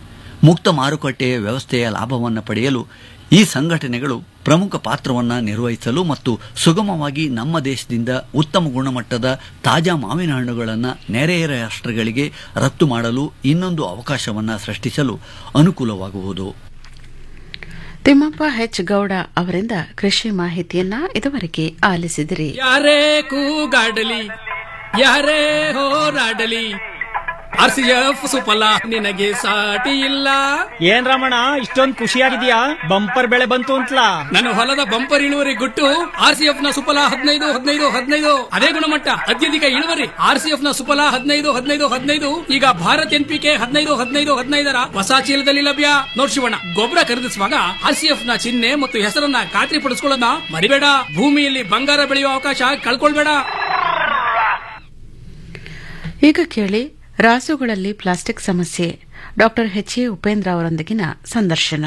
ಮುಕ್ತ ಮಾರುಕಟ್ಟೆಯ ವ್ಯವಸ್ಥೆಯ ಲಾಭವನ್ನು ಪಡೆಯಲು ಈ ಸಂಘಟನೆಗಳು ಪ್ರಮುಖ ಪಾತ್ರವನ್ನು ನಿರ್ವಹಿಸಲು ಮತ್ತು ಸುಗಮವಾಗಿ ನಮ್ಮ ದೇಶದಿಂದ ಉತ್ತಮ ಗುಣಮಟ್ಟದ ತಾಜಾ ಮಾವಿನ ಹಣ್ಣುಗಳನ್ನು ನೆರೆಯ ರಾಷ್ಟ್ರಗಳಿಗೆ ರಫ್ತು ಮಾಡಲು ಇನ್ನೊಂದು ಅವಕಾಶವನ್ನು ಸೃಷ್ಟಿಸಲು ಅನುಕೂಲವಾಗುವುದು ತಿಮ್ಮಪ್ಪ ಹೆಚ್ ಗೌಡ ಅವರಿಂದ ಕೃಷಿ ಮಾಹಿತಿಯನ್ನ ಇದುವರೆಗೆ ಆಲಿಸಿದಿರಿ ಯಾರೇ ಕೂಗಾಡಲಿ ಯಾರೇ ಹೋರಾಡಲಿ ಆರ್ ಸಿ ಎಫ್ ಸುಫಲ ನಿನಗೆ ಸಾಟಿ ಇಲ್ಲ ಏನ್ ರಮಣ ಇಷ್ಟೊಂದ್ ಖುಷಿಯಾಗಿದ್ಯಾ ಬಂಪರ್ ಬೆಳೆ ಬಂತು ಅಂತಲಾ ನನ್ನ ಹೊಲದ ಬಂಪರ್ ಇಳುವರಿ ಗುಟ್ಟು ಆರ್ ಸಿ ಎಫ್ ನ ಸುಫಲ ಹದಿನೈದು ಹದಿನೈದು ಹದಿನೈದು ಅದೇ ಗುಣಮಟ್ಟ ಅತ್ಯಧಿಕ ಇಳುವರಿ ಆರ್ ಸಿ ಎಫ್ ನ ಸುಫಲ ಹದಿನೈದು ಹದಿನೈದು ಹದಿನೈದು ಈಗ ಭಾರತ್ ಎನ್ ಪಿ ಕೆ ಹದಿನೈದು ಹದಿನೈದು ಹದಿನೈದರ ಹೊಸ ಚೀಲದಲ್ಲಿ ಲಭ್ಯ ನೋಡ್ ಶಿವಣ್ಣ ಗೊಬ್ಬರ ಖರೀದಿಸುವಾಗ ಆರ್ ಸಿ ಎಫ್ ನ ಚಿಹ್ನೆ ಮತ್ತು ಹೆಸರನ್ನ ಖಾತ್ರಿ ಪಡಿಸ್ಕೊಳ್ಳೋದನ್ನ ಮರಿಬೇಡ ಭೂಮಿಯಲ್ಲಿ ಬಂಗಾರ ಬೆಳೆಯುವ ಅವಕಾಶ ಕಳ್ಕೊಳ್ಬೇಡ ಈಗ ಕೇಳಿ ರಾಸುಗಳಲ್ಲಿ ಪ್ಲಾಸ್ಟಿಕ್ ಸಮಸ್ಯೆ ಡಾಕ್ಟರ್ ಎಚ್ ಎ ಉಪೇಂದ್ರ ಅವರೊಂದಿಗಿನ ಸಂದರ್ಶನ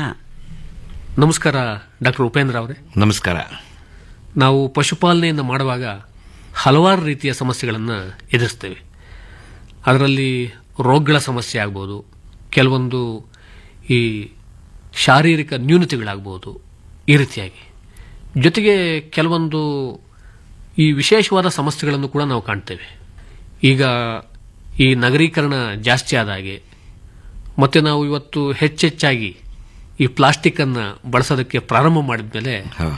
ನಮಸ್ಕಾರ ಡಾಕ್ಟರ್ ಉಪೇಂದ್ರ ಅವರೇ ನಮಸ್ಕಾರ ನಾವು ಪಶುಪಾಲನೆಯನ್ನು ಮಾಡುವಾಗ ಹಲವಾರು ರೀತಿಯ ಸಮಸ್ಯೆಗಳನ್ನು ಎದುರಿಸ್ತೇವೆ ಅದರಲ್ಲಿ ರೋಗಗಳ ಸಮಸ್ಯೆ ಆಗ್ಬೋದು ಕೆಲವೊಂದು ಈ ಶಾರೀರಿಕ ನ್ಯೂನತೆಗಳಾಗ್ಬೋದು ಈ ರೀತಿಯಾಗಿ ಜೊತೆಗೆ ಕೆಲವೊಂದು ಈ ವಿಶೇಷವಾದ ಸಮಸ್ಯೆಗಳನ್ನು ಕೂಡ ನಾವು ಕಾಣ್ತೇವೆ ಈಗ ಈ ನಗರೀಕರಣ ಜಾಸ್ತಿ ಆದ ಹಾಗೆ ಮತ್ತೆ ನಾವು ಇವತ್ತು ಹೆಚ್ಚೆಚ್ಚಾಗಿ ಈ ಪ್ಲಾಸ್ಟಿಕ್ಕನ್ನು ಬಳಸೋದಕ್ಕೆ ಪ್ರಾರಂಭ ಮಾಡಿದ ಮೇಲೆ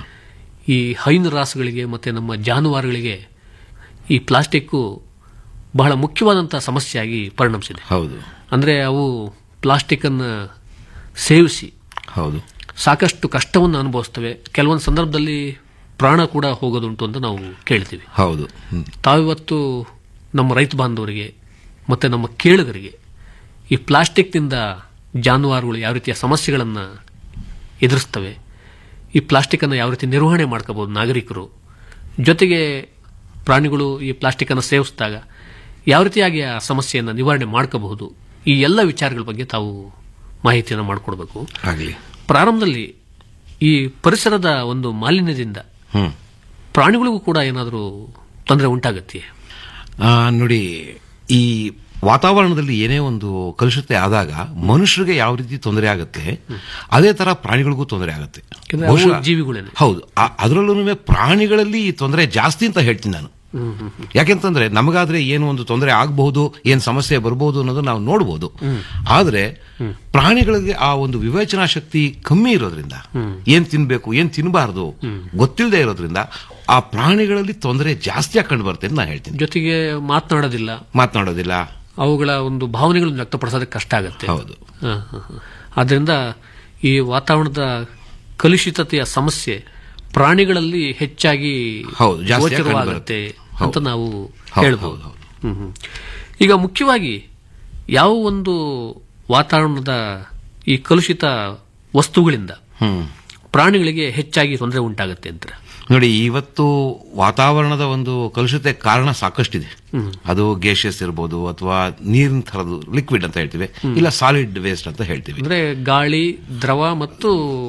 ಈ ಹೈನು ರಾಸುಗಳಿಗೆ ಮತ್ತು ನಮ್ಮ ಜಾನುವಾರುಗಳಿಗೆ ಈ ಪ್ಲಾಸ್ಟಿಕ್ಕು ಬಹಳ ಮುಖ್ಯವಾದಂಥ ಸಮಸ್ಯೆಯಾಗಿ ಪರಿಣಮಿಸಿದೆ ಹೌದು ಅಂದರೆ ಅವು ಪ್ಲಾಸ್ಟಿಕ್ಕನ್ನು ಸೇವಿಸಿ ಹೌದು ಸಾಕಷ್ಟು ಕಷ್ಟವನ್ನು ಅನುಭವಿಸ್ತವೆ ಕೆಲವೊಂದು ಸಂದರ್ಭದಲ್ಲಿ ಪ್ರಾಣ ಕೂಡ ಹೋಗೋದುಂಟು ಅಂತ ನಾವು ಕೇಳ್ತೀವಿ ಹೌದು ಹ್ಮ್. ತಾವಿವತ್ತು ನಮ್ಮ ರೈತ ಬಾಂಧವರಿಗೆ ಮತ್ತು ನಮ್ಮ ಕೇಳುಗರಿಗೆ ಈ ಪ್ಲಾಸ್ಟಿಕ್ನಿಂದ ಜಾನುವಾರುಗಳು ಯಾವ ರೀತಿಯ ಸಮಸ್ಯೆಗಳನ್ನು ಎದುರಿಸ್ತವೆ ಈ ಪ್ಲಾಸ್ಟಿಕ್ಕನ್ನು ಯಾವ ರೀತಿ ನಿರ್ವಹಣೆ ಮಾಡ್ಕೋಬಹುದು ನಾಗರಿಕರು ಜೊತೆಗೆ ಪ್ರಾಣಿಗಳು ಈ ಪ್ಲಾಸ್ಟಿಕ್ಕನ್ನು ಸೇವಿಸಿದಾಗ ಯಾವ ರೀತಿಯಾಗಿ ಆ ಸಮಸ್ಯೆಯನ್ನು ನಿವಾರಣೆ ಮಾಡ್ಕೋಬಹುದು ಈ ಎಲ್ಲ ವಿಚಾರಗಳ ಬಗ್ಗೆ ತಾವು ಮಾಹಿತಿಯನ್ನು ಮಾಡಿಕೊಡ್ಬೇಕು ಆಗ್ಲಿ ಪ್ರಾರಂಭದಲ್ಲಿ ಈ ಪರಿಸರದ ಒಂದು ಮಾಲಿನ್ಯದಿಂದ ಹ್ಮ್ ಪ್ರಾಣಿಗಳಿಗೂ ಕೂಡ ಏನಾದರೂ ತೊಂದರೆ ಉಂಟಾಗತ್ತೆ ಆ, ನೋಡಿ ಈ ವಾತಾವರಣದಲ್ಲಿ ಏನೇ ಒಂದು ಕಲುಷತೆ ಆದಾಗ ಮನುಷ್ಯರಿಗೆ ಯಾವ ರೀತಿ ತೊಂದರೆ ಆಗುತ್ತೆ ಅದೇ ತರ ಪ್ರಾಣಿಗಳಿಗೂ ತೊಂದರೆ ಆಗುತ್ತೆ ಯಾಕಂದ್ರೆ ಅವು ಬಹುಶಃ- ಜೀವಿಗಳೇನೆ. ಹೌದು ಅದರಲ್ಲೂ ಪ್ರಾಣಿಗಳಲ್ಲಿ ಈ ತೊಂದರೆ ಜಾಸ್ತಿ ಅಂತ ಹೇಳ್ತೀನಿ ನಾನು ಯಾಕೆಂತಂದ್ರೆ ನಮಗಾದ್ರೆ ಏನು ಒಂದು ತೊಂದರೆ ಆಗಬಹುದು ಏನ್ ಸಮಸ್ಯೆ ಬರಬಹುದು ಅನ್ನೋದು ನಾವು ನೋಡಬಹುದು ಆದ್ರೆ ಪ್ರಾಣಿಗಳಿಗೆ ಆ ಒಂದು ವಿವೇಚನಾ ಶಕ್ತಿ ಕಮ್ಮಿ ಇರೋದ್ರಿಂದ ಏನ್ ತಿನ್ಬೇಕು ಏನ್ ತಿನ್ನಬಾರದು ಗೊತ್ತಿಲ್ಲದೆ ಇರೋದ್ರಿಂದ ಆ ಪ್ರಾಣಿಗಳಲ್ಲಿ ತೊಂದರೆ ಜಾಸ್ತಿ ಕಂಡು ಬರುತ್ತೆ ಅಂತ ನಾನು ಹೇಳ್ತೀನಿ ಜೊತೆಗೆ ಮಾತನಾಡೋದಿಲ್ಲ ಮಾತನಾಡೋದಿಲ್ಲ ಅವುಗಳ ಒಂದು ಭಾವನೆಗಳನ್ನು ವ್ಯಕ್ತಪಡಿಸೋದಕ್ಕೆ ಕಷ್ಟ ಆಗುತ್ತೆ ಹೌದು ಹ, ಹ, ಹ. ಆದ್ರಿಂದ ಈ ವಾತಾವರಣದ ಕಲುಷಿತತೆಯ ಸಮಸ್ಯೆ ಪ್ರಾಣಿಗಳಲ್ಲಿ ಹೆಚ್ಚಾಗಿ ಹೌದು, ಜಾಸ್ತಿಯಾಗಿ ಗೋಚರವಾಗುತ್ತೆ ಅಂತ ನಾವು ಹೌದು, ಹೇಳ್ಬೋದು ಹ್ಮ್, ಹ್ಮ್. ಈಗ ಮುಖ್ಯವಾಗಿ ಯಾವ ಒಂದು ವಾತಾವರಣದ ಈ ಕಲುಷಿತ ವಸ್ತುಗಳಿಂದ ಹ್ಮ್ ಪ್ರಾಣಿಗಳಿಗೆ ಹೆಚ್ಚಾಗಿ ತೊಂದರೆ ಉಂಟಾಗುತ್ತೆ ಅಂತಾರೆ ನೋಡಿ ಇವತ್ತು ವಾತಾವರಣದ ಒಂದು ಕಲುಷತೆ ಕಾರಣ ಸಾಕಷ್ಟಿದೆ ಅದು ಗೇಷಿಯಸ್ ಇರ್ಬೋದು ಅಥವಾ ನೀರಿನ ಥರದ್ದು ಲಿಕ್ವಿಡ್ ಅಂತ ಹೇಳ್ತೀವಿ ಇಲ್ಲ ಸಾಲಿಡ್ ವೇಸ್ಟ್ ಅಂತ ಹೇಳ್ತೀವಿ ಅಂದ್ರೆ ಗಾಳಿ ದ್ರವ ಮತ್ತು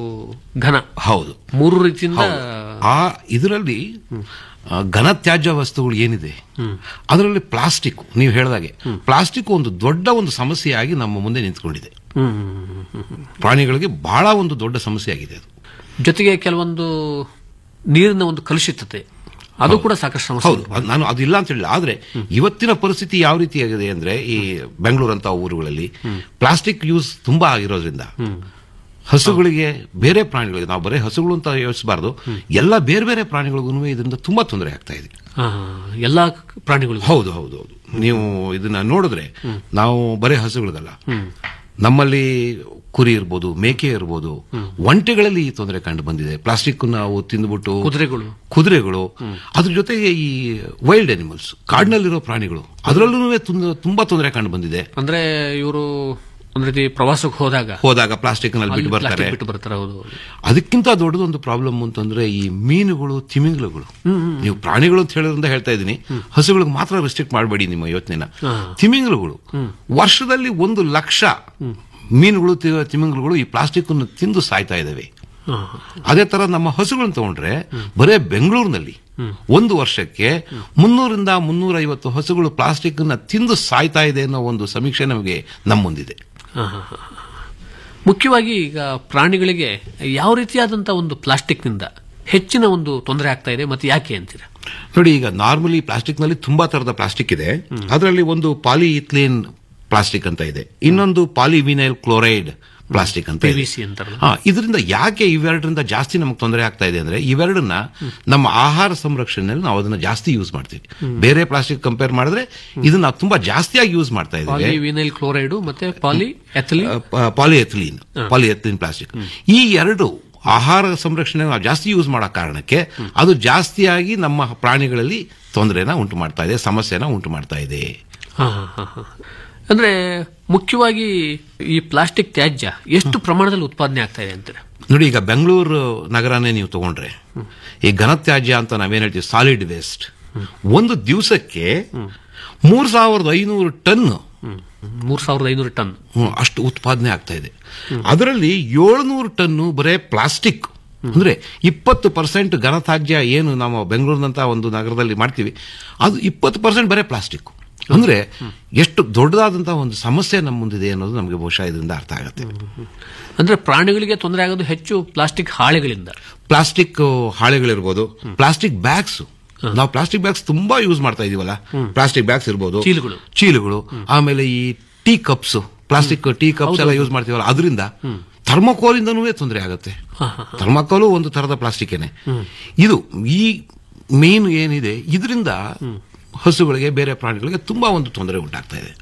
ಘನ ಹೌದು ಮೂರು ರೀತಿಯಿಂದ ಹೌದು. ಆ ಇದರಲ್ಲಿ ಆ, ಘನತ್ಯಾಜ್ಯ ವಸ್ತುಗಳು ಏನಿದೆ ಅದರಲ್ಲಿ ಪ್ಲಾಸ್ಟಿಕ್ ನೀವು ಹೇಳಿದಾಗೆ ಪ್ಲಾಸ್ಟಿಕ್ ಒಂದು ದೊಡ್ಡ ಒಂದು ಸಮಸ್ಯೆಯಾಗಿ ನಮ್ಮ ಮುಂದೆ ನಿಂತ್ಕೊಂಡಿದೆ ಹ್ಮ್, ಹ್ಮ್, ಹ್ಮ್, ಹ್ಮ್. ಪ್ರಾಣಿಗಳಿಗೆ ಬಹಳ ಒಂದು ದೊಡ್ಡ ಸಮಸ್ಯೆ ಆಗಿದೆ ಅದು ಜೊತೆಗೆ ಕೆಲವೊಂದು ನೀರಿನ ಒಂದು ಕಲುಷಿತತೆ ಅದು ಕೂಡ ಸಾಕಷ್ಟು ಸಮಸ್ಯೆ ಹೌದು ಅದ್ ನಾನು ಅದಿಲ್ಲ ಅಂತ ಹೇಳಿಲ್ಲ ಆದ್ರೆ ಇವತ್ತಿನ ಪರಿಸ್ಥಿತಿ ಯಾವ ರೀತಿಯಾಗಿದೆ ಅಂದ್ರೆ ಈ ಬೆಂಗಳೂರು ಅಂತ ಊರುಗಳಲ್ಲಿ ಪ್ಲಾಸ್ಟಿಕ್ ಯೂಸ್ ತುಂಬಾ ಆಗಿರೋದ್ರಿಂದ ಹಸುಗಳಿಗೆ ಬೇರೆ ಪ್ರಾಣಿಗಳಿಗೆ ನಾವು ಬರೀ ಹಸುಗಳು ಅಂತ ಯೋಚಿಸಬಾರ್ದು ಎಲ್ಲ ಬೇರೆ ಬೇರೆ ಪ್ರಾಣಿಗಳಿಗೂ ಇದರಿಂದ ತುಂಬಾ ತೊಂದರೆ ಆಗ್ತಾ ಇದೆ ಹಾ, ಎಲ್ಲಾ ಪ್ರಾಣಿಗಳು ಹೌದು ಹೌದು ಹೌದು ನೀವು ಇದನ್ನ ನೋಡಿದ್ರೆ ನಾವು ಬರೀ ಹಸುಗಳಿಗಲ್ಲ ನಮ್ಮಲ್ಲಿ ಕುರಿ ಇರ್ಬೋದು ಮೇಕೆ ಇರ್ಬೋದು ಒಂಟೆಗಳಲ್ಲಿ ಈ ತೊಂದರೆ ಕಂಡು ಬಂದಿದೆ ಪ್ಲಾಸ್ಟಿಕ್ ನಾವು ತಿಂದ್ಬಿಟ್ಟು ಕುದುರೆಗಳು ಕುದುರೆಗಳು ಅದ್ರ ಜೊತೆಗೆ ಈ ವೈಲ್ಡ್ ಅನಿಮಲ್ಸ್ ಕಾಡಿನಲ್ಲಿರೋ ಪ್ರಾಣಿಗಳು ಅದರಲ್ಲೂ ತುಂಬಾ ತೊಂದರೆ ಕಂಡು ಬಂದಿದೆ ಅಂದ್ರೆ ಇವರು ಒಂದ್ ರೀತಿ ಪ್ರವಾಸಕ್ಕೆ ಹೋದಾಗ ಹೋದಾಗ ಪ್ಲಾಸ್ಟಿಕ್ ನಲ್ಲಿ ಅಲ್ಲಿ ಬಿಟ್ಟು ಬರ್ತಾರೆ plastic ಬಿಟ್ಟು ಬರ್ತಾರೆ ಹೌದು ಅದಕ್ಕಿಂತ ದೊಡ್ಡದೊಂದು ಪ್ರಾಬ್ಲಮ್ ಅಂತಂದ್ರೆ ಈ ಮೀನುಗಳು ತಿಮಿಂಗ್ಲಗಳು ನೀವು ಪ್ರಾಣಿಗಳು ಅಂತ ಹೇಳೋದ್ರಿಂದ ಹೇಳ್ತಾ ಇದ್ದೀನಿ ಹಸುಗಳಿಗೆ ಮಾತ್ರ ರೆಸ್ಟ್ರಿಕ್ಟ್ ಮಾಡಬೇಡಿ ನಿಮ್ಮ ಯೋಚನೆನ ತಿಮಿಂಗ್ಲಗಳು ವರ್ಷದಲ್ಲಿ ಒಂದು ಲಕ್ಷ ಮೀನುಗಳು ತಿ- ತಿಮಿಂಗ್ಲಗಳು ಈ ಪ್ಲಾಸ್ಟಿಕ್ ಅನ್ನು ತಿಂದು ಸಾಯ್ತಾ ಇದಾವೆ ಹಾ, ಅದೇ ತರ ನಮ್ಮ ಹಸುಗಳನ್ನು ತಗೊಂಡ್ರೆ ಬರೇ ಬೆಂಗಳೂರಿನಲ್ಲಿ ಒಂದು ವರ್ಷಕ್ಕೆ ಮುನ್ನೂರಿಂದ ಮುನ್ನೂರ ಐವತ್ತು ಹಸುಗಳು ಪ್ಲಾಸ್ಟಿಕ್ ಅನ್ನ ತಿಂದು ಸಾಯ್ತಾ ಇದೆ ಅನ್ನೋ ಒಂದು ಸಮೀಕ್ಷೆ ನಮಗೆ ನಮ್ಮ ಮುಂದಿದೆ ಹಾ, ಹಾ, ಹಾ. ಮುಖ್ಯವಾಗಿ ಈಗ ಪ್ರಾಣಿಗಳಿಗೆ ಯಾವ ರೀತಿಯಾದಂತಹ ಒಂದು ಪ್ಲಾಸ್ಟಿಕ್ನಿಂದ ಹೆಚ್ಚಿನ ಒಂದು ತೊಂದರೆ ಆಗ್ತಾ ಇದೆ ಮತ್ತೆ ಯಾಕೆ ಅಂತೀರಾ ನೋಡಿ ಈಗ ನಾರ್ಮಲಿ ಪ್ಲಾಸ್ಟಿಕ್ ನಲ್ಲಿ ತುಂಬಾ ತರದ ಪ್ಲಾಸ್ಟಿಕ್ ಇದೆ ಅದರಲ್ಲಿ ಒಂದು ಪಾಲಿಇಥ್ಲೀನ್ ಪ್ಲಾಸ್ಟಿಕ್ ಅಂತ ಇದೆ ಇನ್ನೊಂದು ಪಾಲಿವಿನೈಲ್ ಕ್ಲೋರೈಡ್ ಪ್ಲಾಸ್ಟಿಕ್ ಅಂತ ಇದೆ PVC ಅಂತಾರಲ್ಲ ಹಾ ಇದರಿಂದ ಯಾಕೆ ಇವೆರಡರಿಂದ ಜಾಸ್ತಿ ನಮಗೆ ತೊಂದರೆ ಆಗ್ತಾ ಇದೆ ಅಂದ್ರೆ ಇವೆರಡನ್ನ ನಮ್ಮ ಆಹಾರ ಸಂರಕ್ಷಣೆಯಲ್ಲಿ ನಾವು ಅದನ್ನ ಜಾಸ್ತಿ ಯೂಸ್ ಮಾಡ್ತೀವಿ ಬೇರೆ ಪ್ಲಾಸ್ಟಿಕ್ ಕಂಪೇರ್ ಮಾಡಿದ್ರೆ ಇದನ್ನ ನಾವು ತುಂಬಾ ಜಾಸ್ತಿಯಾಗಿ ಯೂಸ್ ಮಾಡ್ತಾ ಇದ್ದೀವಿ ಪಾಲಿವಿನೈಲ್ ಕ್ಲೋರೈಡ್ ಮತ್ತೆ ಪಾಲಿ ಎಥಲಿನ್ ಪಾಲಿಎಥಿಲೀನ್ ಪಾಲಿಎಥಿಲೀನ್ ಪ್ಲಾಸ್ಟಿಕ್ ಈ ಎರಡು ಆಹಾರ ಸಂರಕ್ಷಣೆ ನಾವು ಜಾಸ್ತಿ ಯೂಸ್ ಮಾಡೋ ಕಾರಣಕ್ಕೆ ಅದು ಜಾಸ್ತಿಯಾಗಿ ನಮ್ಮ ಪ್ರಾಣಿಗಳಲ್ಲಿ ತೊಂದರೆನ ಉಂಟು ಮಾಡ್ತಾ ಇದೆ ಸಮಸ್ಯೆನ ಉಂಟು ಮಾಡ್ತಾ ಇದೆ ಹಾ, ಹಾ, ಹಾ, ಹಾ. ಅಂದ್ರೆ ಮುಖ್ಯವಾಗಿ ಈ ಪ್ಲಾಸ್ಟಿಕ್ ತ್ಯಾಜ್ಯ ಎಷ್ಟು ಪ್ರಮಾಣದಲ್ಲಿ ಉತ್ಪಾದನೆ ಆಗ್ತಾ ಇದೆ ಅಂತೀರಾ ನೋಡಿ ಈಗ ಬೆಂಗಳೂರು ನಗರನೇ ನೀವು ತಗೊಂಡ್ರೆ ಈ ಘನತ್ಯಾಜ್ಯ ಅಂತ ನಾವೇನ್ ಹೇಳ್ತೀವಿ ಸಾಲಿಡ್ ವೇಸ್ಟ್ ಒಂದು ದಿವಸಕ್ಕೆ ಮೂರ್ ಸಾವಿರದ ಐನೂರು ಟನ್ ಮೂರ್ ಸಾವಿರದ ಐನೂರು ಟನ್ ಹ್ಮ್, ಅಷ್ಟು ಉತ್ಪಾದನೆ ಆಗ್ತಾ ಇದೆ ಅದರಲ್ಲಿ ಏಳ್ನೂರು ಟನ್ನು ಬರೇ ಪ್ಲಾಸ್ಟಿಕ್ ಅಂದ್ರೆ ಇಪ್ಪತ್ತು ಪರ್ಸೆಂಟ್ ಘನತ್ಯಾಜ್ಯ ಏನು ನಾವು ಬೆಂಗಳೂರಿನಂತ ಒಂದು ನಗರದಲ್ಲಿ ಮಾಡ್ತೀವಿ ಅದು ಇಪ್ಪತ್ತು ಪರ್ಸೆಂಟ್ ಬರೇ ಪ್ಲಾಸ್ಟಿಕ್ ಅಂದ್ರೆ ಎಷ್ಟು ದೊಡ್ಡದಾದಂತಹ ಒಂದು ಸಮಸ್ಯೆ ನಮ್ಮ ಮುಂದಿದೆ ಅನ್ನೋದು ನಮಗೆ ಬಹುಶಃ ಇದರಿಂದ ಅರ್ಥ ಆಗುತ್ತೆ ಅಂದ್ರೆ ಪ್ರಾಣಿಗಳಿಗೆ ತೊಂದರೆ ಆಗೋದು ಹೆಚ್ಚು ಪ್ಲಾಸ್ಟಿಕ್ ಹಾಳೆಗಳಿಂದ ಪ್ಲಾಸ್ಟಿಕ್ ಹಾಳೆಗಳಿರ್ಬೋದು ಪ್ಲಾಸ್ಟಿಕ್ ಬ್ಯಾಗ್ಸ್ ನಾವು ಪ್ಲಾಸ್ಟಿಕ್ ಬ್ಯಾಗ್ಸ್ ತುಂಬಾ ಯೂಸ್ ಮಾಡ್ತಾ ಇದೀವಲ್ಲ ಪ್ಲಾಸ್ಟಿಕ್ ಬ್ಯಾಗ್ಸ್ ಇರ್ಬೋದು ಚೀಲಗಳು. ಚೀಲಗಳು ಆಮೇಲೆ ಈ tea cups plastic tea cups ಎಲ್ಲ ಯೂಸ್ ಮಾಡ್ತೀವಲ್ಲ ಅದರಿಂದ ಥರ್ಮೋಕೋಲ್ ಇಂದನೂ ತೊಂದರೆ ಆಗುತ್ತೆ ಥರ್ಮೋಕೋಲು ಒಂದು ತರದ ಪ್ಲಾಸ್ಟಿಕ್ಕೇನೆ ಇದು ಈ ಮೇನ್ ಏನಿದೆ ಇದರಿಂದ ಹಸುಗಳಿಗೆ ಬೇರೆ ಪ್ರಾಣಿಗಳಿಗೆ ತುಂಬಾ ಒಂದು ತೊಂದರೆ ಉಂಟಾಗ್ತಾ ಇದೆ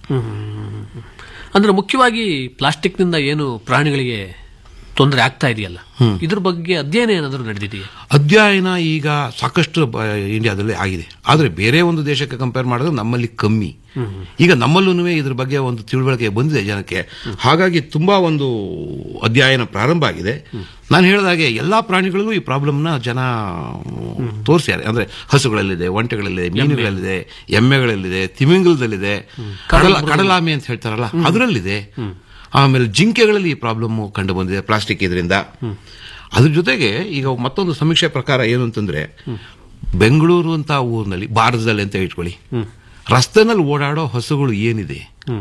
ಅಂದ್ರೆ ಮುಖ್ಯವಾಗಿ ಪ್ಲಾಸ್ಟಿಕ್ನಿಂದ ಏನು ಪ್ರಾಣಿಗಳಿಗೆ ತೊಂದರೆ ಆಗ್ತಾ ಇದೆಯಲ್ಲ ಇದ್ರ ಬಗ್ಗೆ ಅಧ್ಯಯನ ಏನಾದರೂ ನಡೆದಿದೆಯಾ ಅಧ್ಯಯನ ಈಗ ಸಾಕಷ್ಟು ಬ- ಇಂಡಿಯಾದಲ್ಲಿ ಆಗಿದೆ ಆದರೆ ಬೇರೆ ಒಂದು ದೇಶಕ್ಕೆ ಕಂಪೇರ್ ಮಾಡಿದ್ರೆ ನಮ್ಮಲ್ಲಿ ಕಮ್ಮಿ ಈಗ ನಮ್ಮಲ್ಲೂ ಇದ್ರ ಬಗ್ಗೆ ಒಂದು ತಿಳುವಳಿಕೆ ಬಂದಿದೆ ಜನಕ್ಕೆ ಹಾಗಾಗಿ ತುಂಬಾ ಒಂದು ಅಧ್ಯಯನ ಪ್ರಾರಂಭ ಆಗಿದೆ ನಾನು ಹೇಳಿದಾಗೆ ಎಲ್ಲಾ ಪ್ರಾಣಿಗಳಿಗೂ ಈ ಪ್ರಾಬ್ಲಮ್ನ ಜನ ತೋರಿಸ್ಯಾರೆ ಅಂದ್ರೆ ಹಸುಗಳಲ್ಲಿದೆ ಒಂಟೆಗಳಲ್ಲಿದೆ ಮೀನುಗಳಲ್ಲಿದೆ ಎಮ್ಮೆಗಳಲ್ಲಿದೆ ತಿಮಿಂಗಲದಲ್ಲಿದೆ ಕಡಲ ಕಡಲಾಮೆ ಅಂತ ಹೇಳ್ತಾರಲ್ಲ ಅದರಲ್ಲಿದೆ ಆಮೇಲೆ ಜಿಂಕೆಗಳಲ್ಲಿ ಈ ಪ್ರಾಬ್ಲಮ್ ಕಂಡು ಬಂದಿದೆ ಪ್ಲಾಸ್ಟಿಕ್ ಇದರಿಂದ ಅದ್ರ ಜೊತೆಗೆ ಈಗ ಮತ್ತೊಂದು ಸಮೀಕ್ಷೆ ಪ್ರಕಾರ ಏನು ಅಂತಂದ್ರೆ ಬೆಂಗಳೂರು ಅಂತ ಊರಿನಲ್ಲಿ ಭಾರತದಲ್ಲಿ ಅಂತ ಇಟ್ಕೊಳ್ಳಿ ರಸ್ತೆನಲ್ಲಿ ಓಡಾಡೋ ಹಸುಗಳು ಏನಿದೆ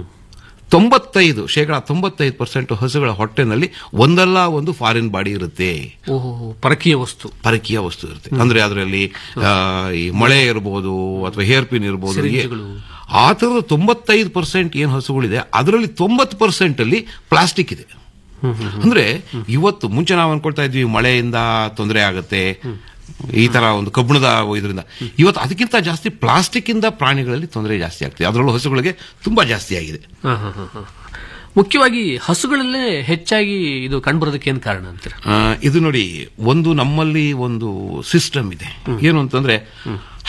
ತೊಂಬತ್ತೈದು ಶೇಕಡ ತೊಂಬತ್ತೈದು ಪರ್ಸೆಂಟ್ ಹಸುಗಳ ಹೊಟ್ಟೆನಲ್ಲಿ ಒಂದಲ್ಲ ಒಂದು ಫಾರಿನ್ ಬಾಡಿ ಇರುತ್ತೆ ಓಹೋ ಪರಕೀಯ ವಸ್ತು ಪರಕೀಯ ವಸ್ತು ಇರುತ್ತೆ ಅಂದ್ರೆ ಅದರಲ್ಲಿ ಈ ಮೊಳೆ ಇರ್ಬೋದು ಅಥವಾ ಹೇರ್ ಪಿನ್ ಇರ್ಬೋದು ಸಿರಿಂಜ್ಗಳು. ಆ ತರದ ತೊಂಬತ್ತೈದು ಪರ್ಸೆಂಟ್ ಏನ್ ಹಸುಗಳಿದೆ ಅದರಲ್ಲಿ ತೊಂಬತ್ತು ಪರ್ಸೆಂಟ್ ಅಲ್ಲಿ ಪ್ಲಾಸ್ಟಿಕ್ ಇದೆ ಅಂದ್ರೆ ಇವತ್ತು ಮುಂಚೆ ನಾವು ಅನ್ಕೊಳ್ತಾ ಇದ್ವಿ ಮಳೆಯಿಂದ ತೊಂದರೆ ಆಗುತ್ತೆ ಈ ತರ ಒಂದು ಕಬ್ಬಿಣದ ಇದರಿಂದ ಇವತ್ತು ಅದಕ್ಕಿಂತ ಜಾಸ್ತಿ ಪ್ಲಾಸ್ಟಿಕ್ ಇಂದ ಪ್ರಾಣಿಗಳಲ್ಲಿ ತೊಂದರೆ ಜಾಸ್ತಿ ಆಗ್ತಿದೆ ಅದರಲ್ಲೂ ಹಸುಗಳಿಗೆ ತುಂಬಾ ಜಾಸ್ತಿ ಆಗಿದೆ ಹಾ, ಹಾ, ಹಾ, ಹಾ. ಮುಖ್ಯವಾಗಿ ಹಸುಗಳಲ್ಲೇ ಹೆಚ್ಚಾಗಿ ಇದು ಕಂಡುಬರೋದಕ್ಕೆ ಏನ್ ಕಾರಣ ಅಂತೀರಾ ಆ, ಇದು ನೋಡಿ ಒಂದು ನಮ್ಮಲ್ಲಿ ಒಂದು ಸಿಸ್ಟಮ್ ಇದೆ ಏನು ಅಂತಂದ್ರೆ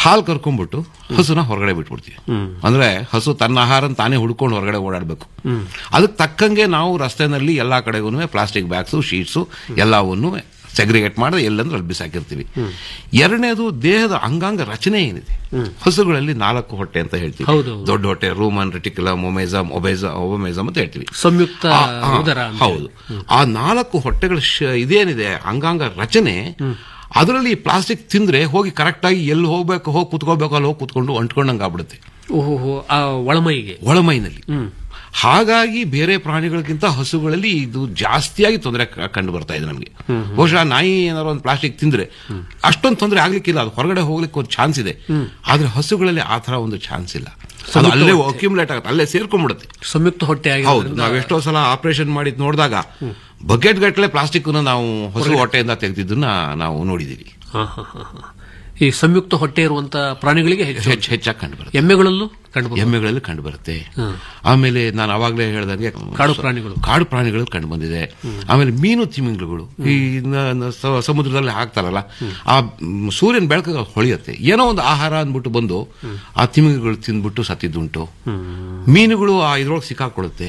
ಹಾಲು ಕರ್ಕೊಂಡ್ಬಿಟ್ಟು ಹಸುನ ಹೊರಗಡೆ ಬಿಟ್ಬಿಡ್ತೀವಿ ಅಂದ್ರೆ ಹಸು ತನ್ನ ಆಹಾರ ತಾನೇ ಹುಡ್ಕೊಂಡು ಹೊರಗಡೆ ಓಡಾಡಬೇಕು ಅದಕ್ಕೆ ತಕ್ಕಂಗೆ ನಾವು ರಸ್ತೆನಲ್ಲಿ ಎಲ್ಲಾ ಕಡೆಗೂ ಪ್ಲಾಸ್ಟಿಕ್ ಬ್ಯಾಗ್ಸು ಶೀಟ್ಸು ಎಲ್ಲವನ್ನೂ ಸೆಗ್ರಿಗೇಟ್ ಮಾಡಿ ಎಲ್ಲಂದ್ರೆ ಅಲ್ಲಿ ಬಿಸಾಕಿರ್ತೀವಿ ಎರಡನೇದು ದೇಹದ ಅಂಗಾಂಗ ರಚನೆ ಏನಿದೆ ಹಸುಗಳಲ್ಲಿ ನಾಲ್ಕು ಹೊಟ್ಟೆ ಅಂತ ಹೇಳ್ತೀವಿ ದೊಡ್ಡ ಹೊಟ್ಟೆ ರೂಮನ್ ರೆಟಿಕ್ಯುಲಮ್ ಒಮೆಸಮ್ ಒಬೆಸ ಒಬಮೆಸಮ್ ಅಂತ ಹೇಳ್ತೀವಿ ಸಂಯುಕ್ತ ಆ, ಆ, ಉದರ ಅಂತ ಹೌದು ಆ ನಾಲ್ಕು ಹೊಟ್ಟೆಗಳ ಶ- ಇದೇನಿದೆ ಅಂಗಾಂಗ ರಚನೆ ಅದರಲ್ಲಿ ಪ್ಲಾಸ್ಟಿಕ್ ತಿಂದ್ರೆ ಹೋಗಿ ಕರೆಕ್ಟ್ ಆಗಿ ಎಲ್ಲಿ ಹೋಗ್ಬೇಕು ಹೋಗಿ ಕುತ್ಕೋಬೇಕು ಅಲ್ಲಿ ಹೋಗಿ ಕುತ್ಕೊಂಡು ಅಂಟ್ಕೊಂಡಂಗೆ ಆಗ್ಬಿಡುತ್ತೆ ಓಹೋ ಆ ಒಳಮೈಗೆ ಒಳಮೈನಲ್ಲಿ ಹಾಗಾಗಿ ಬೇರೆ ಪ್ರಾಣಿಗಳಿಗಿಂತ ಹಸುಗಳಲ್ಲಿ ಇದು ಜಾಸ್ತಿಯಾಗಿ ತೊಂದರೆ ಕಂಡು ಬರ್ತಾ ಇದೆ ನಮಗೆ ಬಹುಶಃ ನಾಯಿ ಏನಾದ್ರು ಒಂದು ಪ್ಲಾಸ್ಟಿಕ್ ತಿಂದ್ರೆ ಅಷ್ಟೊಂದು ತೊಂದರೆ ಆಗ್ಲಿಕ್ಕಿಲ್ಲ ಅದು ಹೊರಗಡೆ ಹೋಗ್ಲಿಕ್ಕೆ ಒಂದು ಚಾನ್ಸ್ ಇದೆ ಆದ್ರೆ ಹಸುಗಳಲ್ಲಿ ಆ ತರ ಒಂದು ಚಾನ್ಸ್ ಇಲ್ಲ ಅದು ಸಂಯುಕ್ತ ಅಲ್ಲೇ ಹೊಟ್ಟೆ. ಅಕ್ಯುಮುಲೇಟ್ ಆಗುತ್ತೆ ಅಲ್ಲೇ ಸೇರ್ಕೊಂಡ್ಬಿಡುತ್ತೆ ಸಂಯುಕ್ತ ಹೊಟ್ಟೆ ಹೌದು ಆಗಿರೋದ್ರಿಂದ ನಾವ್ ಎಷ್ಟೋ ಸಲ ಆಪರೇಷನ್ ಮಾಡಿದ್ ನೋಡಿದಾಗ ಬಕೆಟ್ ಗಟ್ಟಲೆ ಪ್ಲಾಸ್ಟಿಕ್ ನಾವು ಹಸು ಹೊಟ್ಟೆಯಿಂದ ತೆಗೆದಿದ್ದನ್ನ ನಾವು ನೋಡಿದೀವಿ ಹಾ, ಹಾ, ಹಾ, ಹಾ. ಈ ಸಂಯುಕ್ತ ಹೊಟ್ಟೆ ಇರುವಂತ ಪ್ರಾಣಿಗಳಿಗೆ ಹೆಚ್ಚು ಹೆಚ್ಚು ಹೆಚ್ಚಾಗಿ ಕಂಡು ಬರುತ್ತೆ ಎಮ್ಮೆಗಳಲ್ಲೂ ಕಂಡು ಎಮ್ಮೆಗಳಲ್ಲಿ ಕಂಡು ಬರುತ್ತೆ ಆಮೇಲೆ ನಾನು ಅವಾಗಲೇ ಹೇಳ್ದಂಗೆ ಕಾಡು ಪ್ರಾಣಿಗಳು. ಕಾಡು ಪ್ರಾಣಿಗಳು ಕಂಡು ಬಂದಿದೆ ಆಮೇಲೆ ಮೀನು ತಿಮಿಂಗ್ಲುಗಳು ಈ ನ- ನ- ಸ- ಸಮುದ್ರದಲ್ಲಿ ಹಾಕ್ತಾರಲ್ಲ ಆ ಮ್, ಸೂರ್ಯನ ಬೆಳಕಿಗೆ ಹೊಳೆಯುತ್ತೆ ಏನೋ ಒಂದು ಆಹಾರ ಅಂದ್ಬಿಟ್ಟು ಬಂದು ಆ ತಿಮಿಂಗ್ಲುಗಳು ತಿಂದ್ಬಿಟ್ಟು ಸತ್ತಿದ್ದುಂಟು ಮೀನುಗಳು ಆ ಇದ್ರೊಳಗೆ ಸಿಕ್ಕಾಕೊಳ್ಳುತ್ತೆ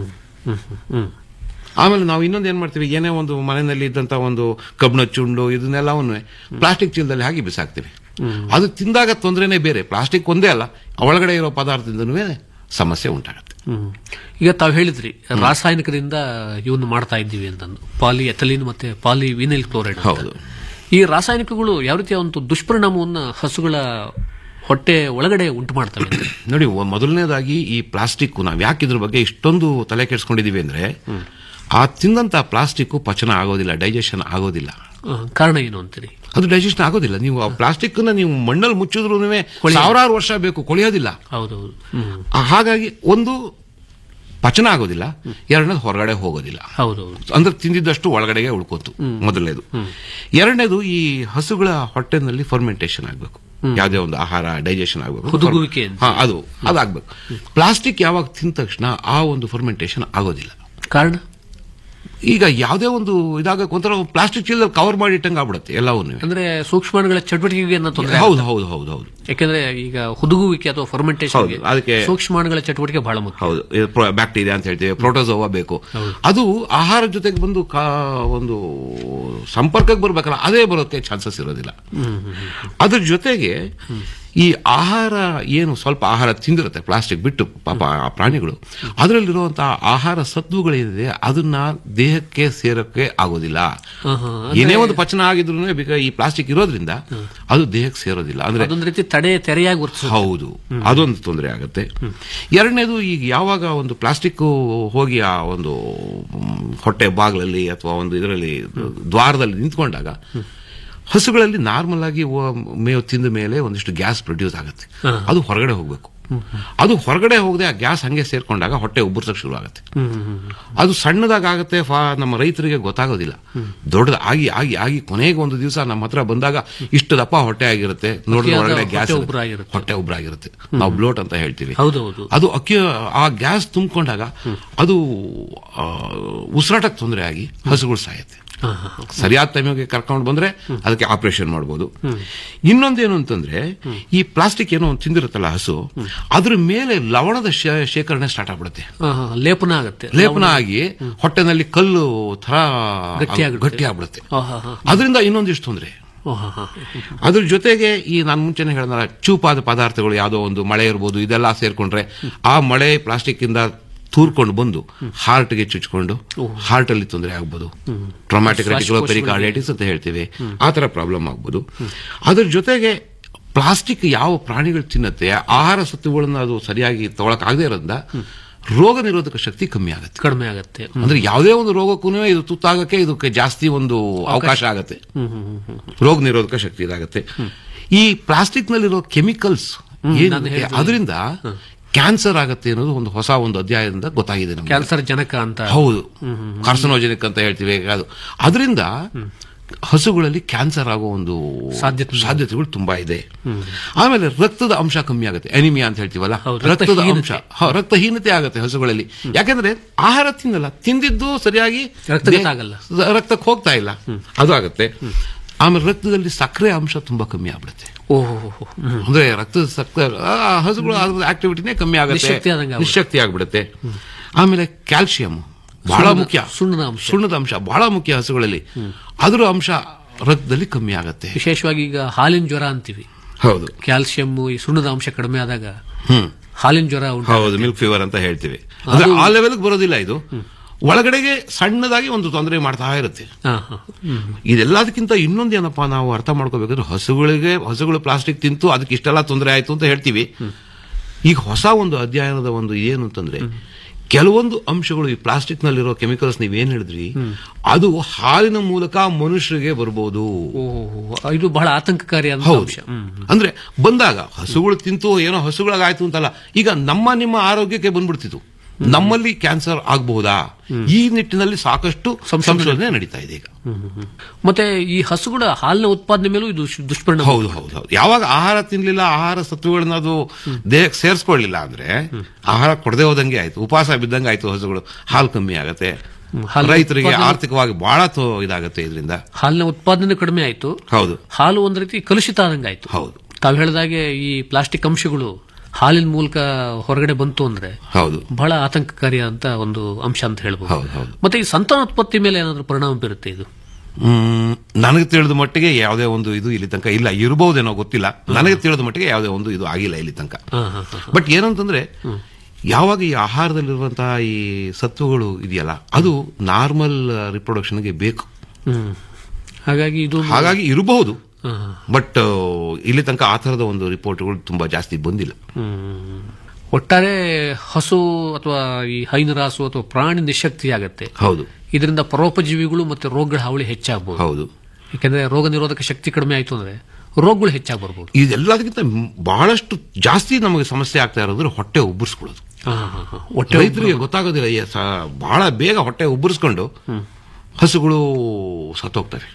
ಆಮೇಲೆ ನಾವು ಇನ್ನೊಂದು ಏನ್ ಮಾಡ್ತೀವಿ ಏನೇ ಒಂದು ಮನೆಯಲ್ಲಿ ಇದ್ದಂತ ಒಂದು ಕಬ್ಬಿಣ ಚುಂಡು ಇದನ್ನೆಲ್ಲವನ್ನು ಪ್ಲಾಸ್ಟಿಕ್ ಚೀಲದಲ್ಲಿ ಹಾಕಿ ಬಿಸಾಕ್ತೀವಿ ಅದು ತಿಂದಾಗ ತೊಂದರೆನೇ ಬೇರೆ ಪ್ಲಾಸ್ಟಿಕ್ ಒಂದೇ ಅಲ್ಲ ಒಳಗಡೆ ಇರೋ ಪದಾರ್ಥದಿಂದನೂ ಸಮಸ್ಯೆ ಉಂಟಾಗುತ್ತೆ ಹ್ಮ್. ಈಗ ತಾವು ಹೇಳಿದ್ರಿ ರಾಸಾಯನಿಕದಿಂದ ಇವನ್ನ ಮಾಡ್ತಾ ಇದ್ದೀವಿ ಅಂತಂದು ಪಾಲಿ ಎಥಲೀನ್ ಮತ್ತೆ ಪಾಲಿ ವಿನೈಲ್ ಕ್ಲೋರೈಡ್ ಅಂತ. ಹೌದು. ಈ ರಾಸಾಯನಿಕಗಳು ಯಾವ ರೀತಿಯ ಒಂದು ದುಷ್ಪರಿಣಾಮವನ್ನ ಹಸುಗಳ ಹೊಟ್ಟೆ ಒಳಗಡೆ ಉಂಟು ಮಾಡ್ತವೆ ಅಂತ? ನೋಡಿ ಒ- ಮೊದಲನೇದಾಗಿ ಈ ಪ್ಲಾಸ್ಟಿಕ್ ನಾವು ಯಾಕೆ ಇದ್ರ ಬಗ್ಗೆ ಇಷ್ಟೊಂದು ತಲೆ ಕೆಡಿಸ್ಕೊಂಡಿದೀವಿ ಅಂದ್ರೆ ಆ ತಿಂದಂತ ಪ್ಲಾಸ್ಟಿಕ್ ಪಚನ ಆಗೋದಿಲ್ಲ ಡೈಜೆಷನ್ ಆಗೋದಿಲ್ಲ ಆ, ಕಾರಣ ಏನು ಅಂತೀರಿ ಅದು ಡೈಜೆಷನ್ ಆಗೋದಿಲ್ಲ ನೀವು ಆ ಪ್ಲಾಸ್ಟಿಕ್ ನ ನೀವು ಮಣ್ಣಲ್ಲಿ ಮುಚ್ಚಿದ್ರು ಸಾವಿರಾರು ವರ್ಷ ಬೇಕು ಕೊಳೆಯೋದಿಲ್ಲ ಹೌದೌದು ಆ, ಹಾಗಾಗಿ ಒಂದು ಪಚನ ಆಗೋದಿಲ್ಲ ಎರಡನೇದು ಹೊರಗಡೆ ಹೋಗೋದಿಲ್ಲ ಹೌದೌದು ಅಂದ್ರೆ ತಿಂದಿದ್ದಷ್ಟು ಒಳಗಡೆಗೆ ಉಳ್ಕೋತು ಮೊದಲನೇದು ಎರಡನೇದು ಈ ಹಸುಗಳ ಹೊಟ್ಟೆನಲ್ಲಿ ಫರ್ಮೆಂಟೇಷನ್ ಆಗಬೇಕು ಯಾವುದೇ ಒಂದು ಆಹಾರ ಡೈಜೆಷನ್ ಆಗಬೇಕು ಹುದುಗುವಿಕೆ ಅಂತ. ಹಾ ಅದು ಅದಾಗಬೇಕು ಪ್ಲಾಸ್ಟಿಕ್ ಯಾವಾಗ ತಿಂದ ತಕ್ಷಣ ಆ ಒಂದು ಫರ್ಮೆಂಟೇಷನ್ ಆಗೋದಿಲ್ಲ ಕಾರಣ ಈಗ ಯಾವುದೇ ಒಂದು ಇದಾಗ ಒಂಥರ ಪ್ಲಾಸ್ಟಿಕ್ ಚೀಲದಲ್ಲಿ ಕವರ್ ಮಾಡಿ ಇಟ್ಟಂಗೆ ಆಗ್ಬಿಡುತ್ತೆ ಎಲ್ಲವನ್ನು ಅಂದ್ರೆ ಸೂಕ್ಷ್ಮಾಣುಗಳ ಚಟುವಟಿಕೆಗೆ ಅನ್ನೋ ತೊಂದರೆ ಹೌದು ಹೌದು ಹೌದು ಹೌದು ಯಾಕಂದ್ರೆ ಈಗ ಹುದುಗುವಿಕೆ ಅಥವಾ ಫರ್ಮೆಂಟೇಷನ್ ಹೌದು, ಅದಕ್ಕೆ- ಸೂಕ್ಷ್ಮಾಣುಗಳ ಚಟುವಟಿಕೆ ಬಹಳ ಮುಖ್ಯ ಹೌದು ಬ್ಯಾಕ್ಟೀರಿಯಾ ಅಂತ ಹೇಳ್ತೀವಿ ಪ್ರೋಟೋಸೋವಾ ಬೇಕು ಅದು ಆಹಾರದ ಜೊತೆಗೆ ಬಂದು ಕಾ- ಒಂದು ಸಂಪರ್ಕಕ್ಕೆ ಬರ್ಬೇಕಲ್ಲ ಅದೇ ಬರೋಕ್ಕೆ ಚಾನ್ಸಸ್ ಇರೋದಿಲ್ಲ ಅದ್ರ ಜೊತೆಗೆ ಈ ಆಹಾರ ಏನು ಸ್ವಲ್ಪ ಆಹಾರ ತಿಂದಿರುತ್ತೆ ಪ್ಲಾಸ್ಟಿಕ್ ಬಿಟ್ಟು ಪಾಪ ಆ ಪ್ರಾಣಿಗಳು ಅದರಲ್ಲಿರುವಂತಹ ಆಹಾರ ಸತ್ವಗಳೇನಿದೆ ಅದನ್ನ ದೇಹಕ್ಕೆ ಸೇರಕ್ಕೆ ಆಗೋದಿಲ್ಲ ಆಹಾ, ಏನೇ ಒಂದು ಪಚನ ಆಗಿದ್ರು ಈ ಪ್ಲಾಸ್ಟಿಕ್ ಇರೋದ್ರಿಂದ ಅದು ದೇಹಕ್ಕೆ ಸೇರೋದಿಲ್ಲ ಅಂದ್ರೆ ಅದೊಂದು ರೀತಿ ತಡೆ ತೆರೆಯಾಗಿ ವರ್ತಿಸುತ್ತೆ ಹೌದು ಅದೊಂದು ತೊಂದರೆ ಆಗುತ್ತೆ ಎರಡನೇದು ಈಗ ಯಾವಾಗ ಒಂದು ಪ್ಲಾಸ್ಟಿಕ್ ಹೋಗಿ ಆ ಒಂದು ಮ್, ಹೊಟ್ಟೆ ಬಾಗಿಲಲ್ಲಿ ಅಥವಾ ಒಂದು ಇದರಲ್ಲಿ ದ್ವಾರದಲ್ಲಿ ನಿಂತ್ಕೊಂಡಾಗ ಹಸುಗಳಲ್ಲಿ ನಾರ್ಮಲ್ ಆಗಿ ಓ- ಮೇವು ತಿಂದ ಮೇಲೆ ಒಂದಿಷ್ಟು ಗ್ಯಾಸ್ ಪ್ರೊಡ್ಯೂಸ್ ಆಗುತ್ತೆ ಅದು ಹೊರಗಡೆ ಹೋಗ್ಬೇಕು ಅದು ಹೊರಗಡೆ ಹೋಗದೆ ಆ ಗ್ಯಾಸ್ ಹಂಗೆ ಸೇರ್ಕೊಂಡಾಗ ಹೊಟ್ಟೆ ಉಬ್ಬರ್ಸಕ್ ಶುರು ಆಗುತ್ತೆ ಅದು ಸಣ್ಣದಾಗ ಆಗುತ್ತೆ ಫಾ ನಮ್ಮ ರೈತರಿಗೆ ಗೊತ್ತಾಗೋದಿಲ್ಲ ದೊಡ್ಡದ ಆಗಿ ಆಗಿ ಆಗಿ ಕೊನೆಗೆ ಒಂದು ದಿವಸ ನಮ್ಮ ಹತ್ರ ಬಂದಾಗ ಇಷ್ಟು ದಪ್ಪ ಹೊಟ್ಟೆ ಆಗಿರುತ್ತೆ ನೋಡಿದ್ರೆ ಅತಿಯಾದ ಒಳಗಡೆ ಗ್ಯಾಸ್ ಹೊಟ್ಟೆ ಉಬ್ರಾಗಿರುತ್ತೆ. ಹೊಟ್ಟೆ ಉಬ್ರಾಗಿರುತ್ತೆ ನಾವು ಬ್ಲೋಟ್ ಅಂತ ಹೇಳ್ತೀವಿ ಹೌದೌದು ಅದು ಅಕ್ಕಿ ಆ ಗ್ಯಾಸ್ ತುಂಬಿಕೊಂಡಾಗ ಅದು ಆ, ಉಸಿರಾಟಕ್ಕೆ ತೊಂದರೆ ಆಗಿ ಹಸುಗಳು ಸಾಯುತ್ತೆ ಸರಿಯಾದ ಟೈಮಿಗೆ ಕರ್ಕೊಂಡು ಬಂದ್ರೆ ಅದಕ್ಕೆ ಆಪರೇಷನ್ ಮಾಡ್ಬೋದು ಇನ್ನೊಂದೇನು ಅಂತಂದ್ರೆ ಈ ಪ್ಲಾಸ್ಟಿಕ್ ಏನೋ ಒಂದು ತಿಂದಿರುತ್ತಲ್ಲ ಹಸು ಅದ್ರ ಮೇಲೆ ಲವಣದ ಶೇ- ಶೇಖರಣೆ ಸ್ಟಾರ್ಟ್ ಆಗ್ಬಿಡುತ್ತೆ ಆಹಾ, ಲೇಪನ ಆಗುತ್ತೆ ಲೇಪನ ಆಗಿ ಹೊಟ್ಟೆನಲ್ಲಿ ಕಲ್ಲು ತರ ಗಟ್ಟಿಯಾಗುತ್ತೆ. ಗಟ್ಟಿ ಆಗ್ಬಿಡುತ್ತೆ ಆಹಾಹಾ. ಅದರಿಂದ ಇನ್ನೊಂದಿಷ್ಟು ತೊಂದರೆ ಆಹಾಹಾ. ಅದ್ರ ಜೊತೆಗೆ ಈ ನಾನು ಮುಂಚೆನೆ ಹೇಳಿದ ಚೂಪಾದ ಪದಾರ್ಥಗಳು ಯಾವುದೋ ಒಂದು ಮಳೆ ಇರ್ಬೋದು ಇದೆಲ್ಲ ಸೇರ್ಕೊಂಡ್ರೆ ಆ ಮಳೆ ಪ್ಲಾಸ್ಟಿಕ್ ಇಂದ ತೂರ್ಕೊಂಡು ಬಂದು ಹಾರ್ಟ್ಗೆ ಚುಚ್ಕೊಂಡು ಹಾರ್ಟ್ ಅಲ್ಲಿ ತೊಂದರೆ ಆಗ್ಬೋದು ಟ್ರೊಮ್ಯಾಟಿಕ್ ರೆಟಿಕ್ಯುಲರ್ ಪೆರಿಕಾರ್ಡೈಟಿಸ್ ಅಂತ ಹೇಳ್ತೀವಿ ಆ ತರ ಪ್ರಾಬ್ಲಮ್ ಆಗ್ಬೋದು ಅದ್ರ ಜೊತೆಗೆ ಪ್ಲಾಸ್ಟಿಕ್ ಯಾವ ಪ್ರಾಣಿಗಳು ತಿನ್ನತ್ತೆ ಆಹಾರ ಸತ್ವಗಳನ್ನ ಅದು ಸರಿಯಾಗಿ ತಗೊಳಕ್ ಆಗದೆ ಇರೋದ್ರಿಂದ ರೋಗ ನಿರೋಧಕ ಶಕ್ತಿ ಕಮ್ಮಿ ಆಗುತ್ತೆ ಕಡಿಮೆ ಆಗುತ್ತೆ ಅಂದ್ರೆ ಯಾವುದೇ ಒಂದು ರೋಗಕ್ಕೂ ಇದು ತುತ್ತಾಗಕ್ಕೆ ಇದಕ್ಕೆ ಜಾಸ್ತಿ ಒಂದು ಅವಕಾಶ ಆಗತ್ತೆ ಹ್ಮ್, ಹ್ಮ್, ಹ್ಮ್, ಹ್ಮ್. ರೋಗ ನಿರೋಧಕ ಶಕ್ತಿ ಇದಾಗುತ್ತೆ ಈ ಪ್ಲಾಸ್ಟಿಕ್ ನಲ್ಲಿರೋ ಕೆಮಿಕಲ್ಸ್ ಹ್ಮ್, ಏನು ನಾನು ಹೇಳ್ತೀನಿ. ಅದರಿಂದ ಕ್ಯಾನ್ಸರ್ ಆಗತ್ತೆ ಅನ್ನೋದು ಒಂದು ಹೊಸ ಒಂದು ಅಧ್ಯಾಯದಿಂದ ಗೊತ್ತಾಗಿದೆ ನಮ್ಗೆ ಕ್ಯಾನ್ಸರ್ ಜನಕ ಅಂತ ಹೌದು ಹ್ಮ್, ಹ್ಮ್, ಹ್ಮ್. ಕಾರ್ಸನೋಜೆನಿಕ್ ಅಂತ ಹೇಳ್ತೀವಿ ಅದು ಅದರಿಂದ ಹಸುಗಳಲ್ಲಿ ಕ್ಯಾನ್ಸರ್ ಆಗೋ ಒಂದು ಸಾಧ್ಯತೆ- ಸಾಧ್ಯತೆಗಳು ತುಂಬಾ ಇದೆ ಆಮೇಲೆ ರಕ್ತದ ಅಂಶ ಕಮ್ಮಿ ಆಗುತ್ತೆ ಅನಿಮಿಯಾ ಅಂತ ಹೇಳ್ತೀವಲ್ಲ ಹೌದು, ರಕ್ತದ ರಕ್ತಹೀನತೆ. ಅಂಶ ಹ, ರಕ್ತಹೀನತೆ ಆಗುತ್ತೆ ಹಸುಗಳಲ್ಲಿ ಯಾಕಂದ್ರೆ ಆಹಾರ ತಿನ್ನಲ್ಲ ತಿಂದಿದ್ದು ಸರಿಯಾಗಿ ರಕ್ತಗತ ದೇ- ಆಗಲ್ಲ. ರಕ್ತಕ್ಕೆ ಹೋಗ್ತಾ ಇಲ್ಲ ಅದು ಆಗುತ್ತೆ ಆಮೇಲೆ ರಕ್ತದಲ್ಲಿ ಸಕ್ಕರೆ ಅಂಶ ತುಂಬಾ ಕಮ್ಮಿ ಆಗ್ಬಿಡುತ್ತೆ ಓಹೋ ಅಂದ್ರೆ ರಕ್ತದ ಸಕ್ಕರೆ ಆ, ಹಸುಗಳು ಅದ್ರ ಆಕ್ಟಿವಿಟಿನೇ ಕಮ್ಮಿ ಆಗುತ್ತೆ ನಿಶ್ಶಕ್ತಿ ಆದಂಗೆ ಆಗ್ಬಿಡುತ್ತೆ. ನಿಶಕ್ತಿ ಆಗ್ಬಿಡುತ್ತೆ ಆಮೇಲೆ ಕ್ಯಾಲ್ಸಿಯಂ ಬಹಳ ಸುಣ್ಣದ- ಮುಖ್ಯ ಸುಣ್ಣದ ಅಂಶ. ಸುಣ್ಣದ ಅಂಶ ಬಹಳ ಮುಖ್ಯ ಹಸುಗಳಲ್ಲಿ ಅದರ ಅಂಶ ರಕ್ತದಲ್ಲಿ ಕಮ್ಮಿ ಆಗತ್ತೆ ವಿಶೇಷವಾಗಿ ಈಗ ಹಾಲಿನ ಜ್ವರ ಅಂತೀವಿ ಹೌದು ಕ್ಯಾಲ್ಸಿಯಂ ಈ ಸುಣ್ಣದ ಅಂಶ ಕಡಿಮೆ ಆದಾಗ ಹ್ಮ್ ಹಾಲಿನ ಜ್ವರ ಉಂಟು ಹೌದು ಮಿಲ್ಕ್ ಫೀವರ್ ಅಂತ ಹೇಳ್ತೀವಿ ಅಂದ್ರೆ ಆ ಲೆವೆಲ್ಗೆ ಬರೋದಿಲ್ಲ ಇದು ಒಳಗಡೆಗೆ ಸಣ್ಣದಾಗಿ ಒಂದು ತೊಂದರೆ ಮಾಡ್ತಾ ಇರುತ್ತೆ ಇದೆಲ್ಲದಕ್ಕಿಂತ ಇನ್ನೊಂದು ಏನಪ್ಪಾ ನಾವು ಅರ್ಥ ಮಾಡ್ಕೋಬೇಕಾದ್ರೆ ಹಸುಗಳಿಗೆ ಹಸುಗಳು ಪ್ಲಾಸ್ಟಿಕ್ ತಿಂತು ಅದಕ್ಕೆ ಇಷ್ಟೆಲ್ಲ ತೊಂದರೆ ಆಯ್ತು ಅಂತ ಹೇಳ್ತೀವಿ ಈಗ ಹೊಸ ಒಂದು ಅಧ್ಯಯನದ ಒಂದು ಏನು ಅಂತಂದ್ರೆ ಕೆಲವೊಂದು ಅಂಶಗಳು ಈ ಪ್ಲಾಸ್ಟಿಕ್ ನಲ್ಲಿರೋ ಕೆಮಿಕಲ್ಸ್ ನೀವೇನ್ ಹೇಳಿದ್ರಿ ಅದು ಹಾಲಿನ ಮೂಲಕ ಮನುಷ್ಯರಿಗೆ ಬರ್ಬೋದು ಇದು ಬಹಳ ಆತಂಕಕಾರಿಯಾದ ಹೌದು ಅಂಶ ಅಂದ್ರೆ ಬಂದಾಗ ಹಸುಗಳು ತಿಂತು ಏನೋ ಹಸುಗಳಾಗಾಯ್ತು ಅಂತಲ್ಲ ಈಗ ನಮ್ಮ ನಿಮ್ಮ ಆರೋಗ್ಯಕ್ಕೆ ಬಂದ್ಬಿಡ್ತಿತ್ತು ನಮ್ಮಲ್ಲಿ ಕ್ಯಾನ್ಸರ್ ಆಗಬಹುದಾ ಈ ನಿಟ್ಟಿನಲ್ಲಿ ಸಾಕಷ್ಟು ಸಂಶೋಧನೆ ನಡೀತಾ ಇದೆ ಈಗ ಮತ್ತೆ ಈ ಹಸುಗಳ ಹಾಲಿನ ಉತ್ಪಾದನೆ ಮೇಲೂ ಇದು ಶು- ದುಷ್ಪರಿಣಾಮ ಹೌದು ಹೌದು ಹೌದು ಯಾವಾಗ ಆಹಾರ ತಿನ್ಲಿಲ್ಲ ಆಹಾರ ಸತ್ವಗಳನ್ನ ಅದು ದೇಹಕ್ಕೆ ಸೇರಿಸ್ಕೊಳ್ಳಿಲ್ಲ ಅಂದ್ರೆ ಆಹಾರ ಕೊಡದೆ ಹೋದಂಗೆ ಆಯ್ತು ಉಪವಾಸ ಬಿದ್ದಂಗೆ ಆಯ್ತು ಹಸುಗಳು ಹಾಲು ಕಮ್ಮಿ ಆಗತ್ತೆ ಹಾಲಿನ ರೈತರಿಗೆ ಉತ್ಪಾದನೆ- ಆರ್ಥಿಕವಾಗಿ ಬಹಳ ತೋ- ಇದಾಗತ್ತೆ ಇದರಿಂದ ಹಾಲಿನ ಉತ್ಪಾದನೆ ಕಡಿಮೆ ಆಯ್ತು ಹೌದು ಹಾಲು ಒಂದ್ ರೀತಿ ಕಲುಷಿತ ಆದಂಗೆ ಆಯ್ತು ಹೌದು ತಾವು ಹೇಳಿದಾಗೆ ಈ ಪ್ಲಾಸ್ಟಿಕ್ ಅಂಶಗಳು ಹಾಲಿನ ಮೂಲಕ ಹೊರಗಡೆ ಬಂತು ಅಂದ್ರೆ ಹೌದು ಬಹಳ ಆತಂಕಕಾರಿ ಅಂತ ಒಂದು ಅಂಶ ಅಂತ ಹೇಳ್ಬೋದು ಹೌದು ಹೌದು ಮತ್ತೆ ಈ ಸಂತಾನೋತ್ಪತ್ತಿ ಮೇಲೆ ಏನಾದ್ರೂ ಪರಿಣಾಮ ಬೀರುತ್ತೆ ಇದು ಹ್ಮ್ ನನಗೆ ತಿಳಿದ ಮಟ್ಟಿಗೆ ಯಾವುದೇ ಒಂದು ಇದು ಇಲ್ಲಿ ತನಕ ಇಲ್ಲ ಇರಬಹುದೇನೋ ಗೊತ್ತಿಲ್ಲ ನನಗೆ ತಿಳಿದ ಮಟ್ಟಿಗೆ ಯಾವುದೇ ಒಂದು ಇದು ಆಗಿಲ್ಲ ಇಲ್ಲಿ ತನಕ ಹಾ, ಹಾ, ಹಾ. ಬಟ್ ಏನಂತಂದ್ರೆ ಯಾವಾಗ ಈ ಆಹಾರದಲ್ಲಿರುವಂತಹ ಈ ಸತ್ವಗಳು ಇದೆಯಲ್ಲ ಅದು ನಾರ್ಮಲ್ ರಿಪ್ರೊಡಕ್ಷನ್ಗೆ ಬೇಕು ಹ್ಮ್. ಹಾಗಾಗಿ ಇದು ಹಾಗಾಗಿ ಇರಬಹುದು ಹಾ. ಬಟ್ ಇಲ್ಲಿ ತನಕ ಆ ಥರದ ಒಂದು ರಿಪೋರ್ಟ್ಗಳು ತುಂಬಾ ಜಾಸ್ತಿ ಬಂದಿಲ್ಲ ಹ್ಮ್. ಒಟ್ಟಾರೆ ಹಸು ಅಥವಾ ಈ ಹೈನರಾಸು ಅಥವಾ ಪ್ರಾಣಿ ನಿಶಕ್ತಿ ಆಗತ್ತೆ ಹೌದು ಇದರಿಂದ ಪರೋಪಜೀವಿಗಳು ಮತ್ತೆ ರೋಗಗಳ ಹಾವಳಿ ಹೆಚ್ಚಾಗಬಹುದು ಹೌದು ಯಾಕಂದ್ರೆ ರೋಗ ನಿರೋಧಕ ಶಕ್ತಿ ಕಡಿಮೆ ಆಯ್ತು ಅಂದ್ರೆ ರೋಗಗಳು ಹೆಚ್ಚಾಗಿ ಬರ್ಬೋದು ಇದೆಲ್ಲದಕ್ಕಿಂತ ಬಹಳಷ್ಟು ಜಾಸ್ತಿ ನಮಗೆ ಸಮಸ್ಯೆ ಆಗ್ತಾ ಇರೋದ್ರೆ ಹೊಟ್ಟೆ ಉಬ್ಬರಿಸ್ಕೊಳ್ಳೋದು ಹಾ, ಹಾ, ಹಾ. ಹೊಟ್ಟೆ ರೈತರಿಗೆ ಗೊತ್ತಾಗೋದಿಲ್ಲ ಈ ಸ- ಬಹಳ ಬೇಗ ಹೊಟ್ಟೆ ಉಬ್ಬರಿಸ್ಕೊಂಡು ಹಸುಗಳು ಸತ್ತೋಗ್ತವೆ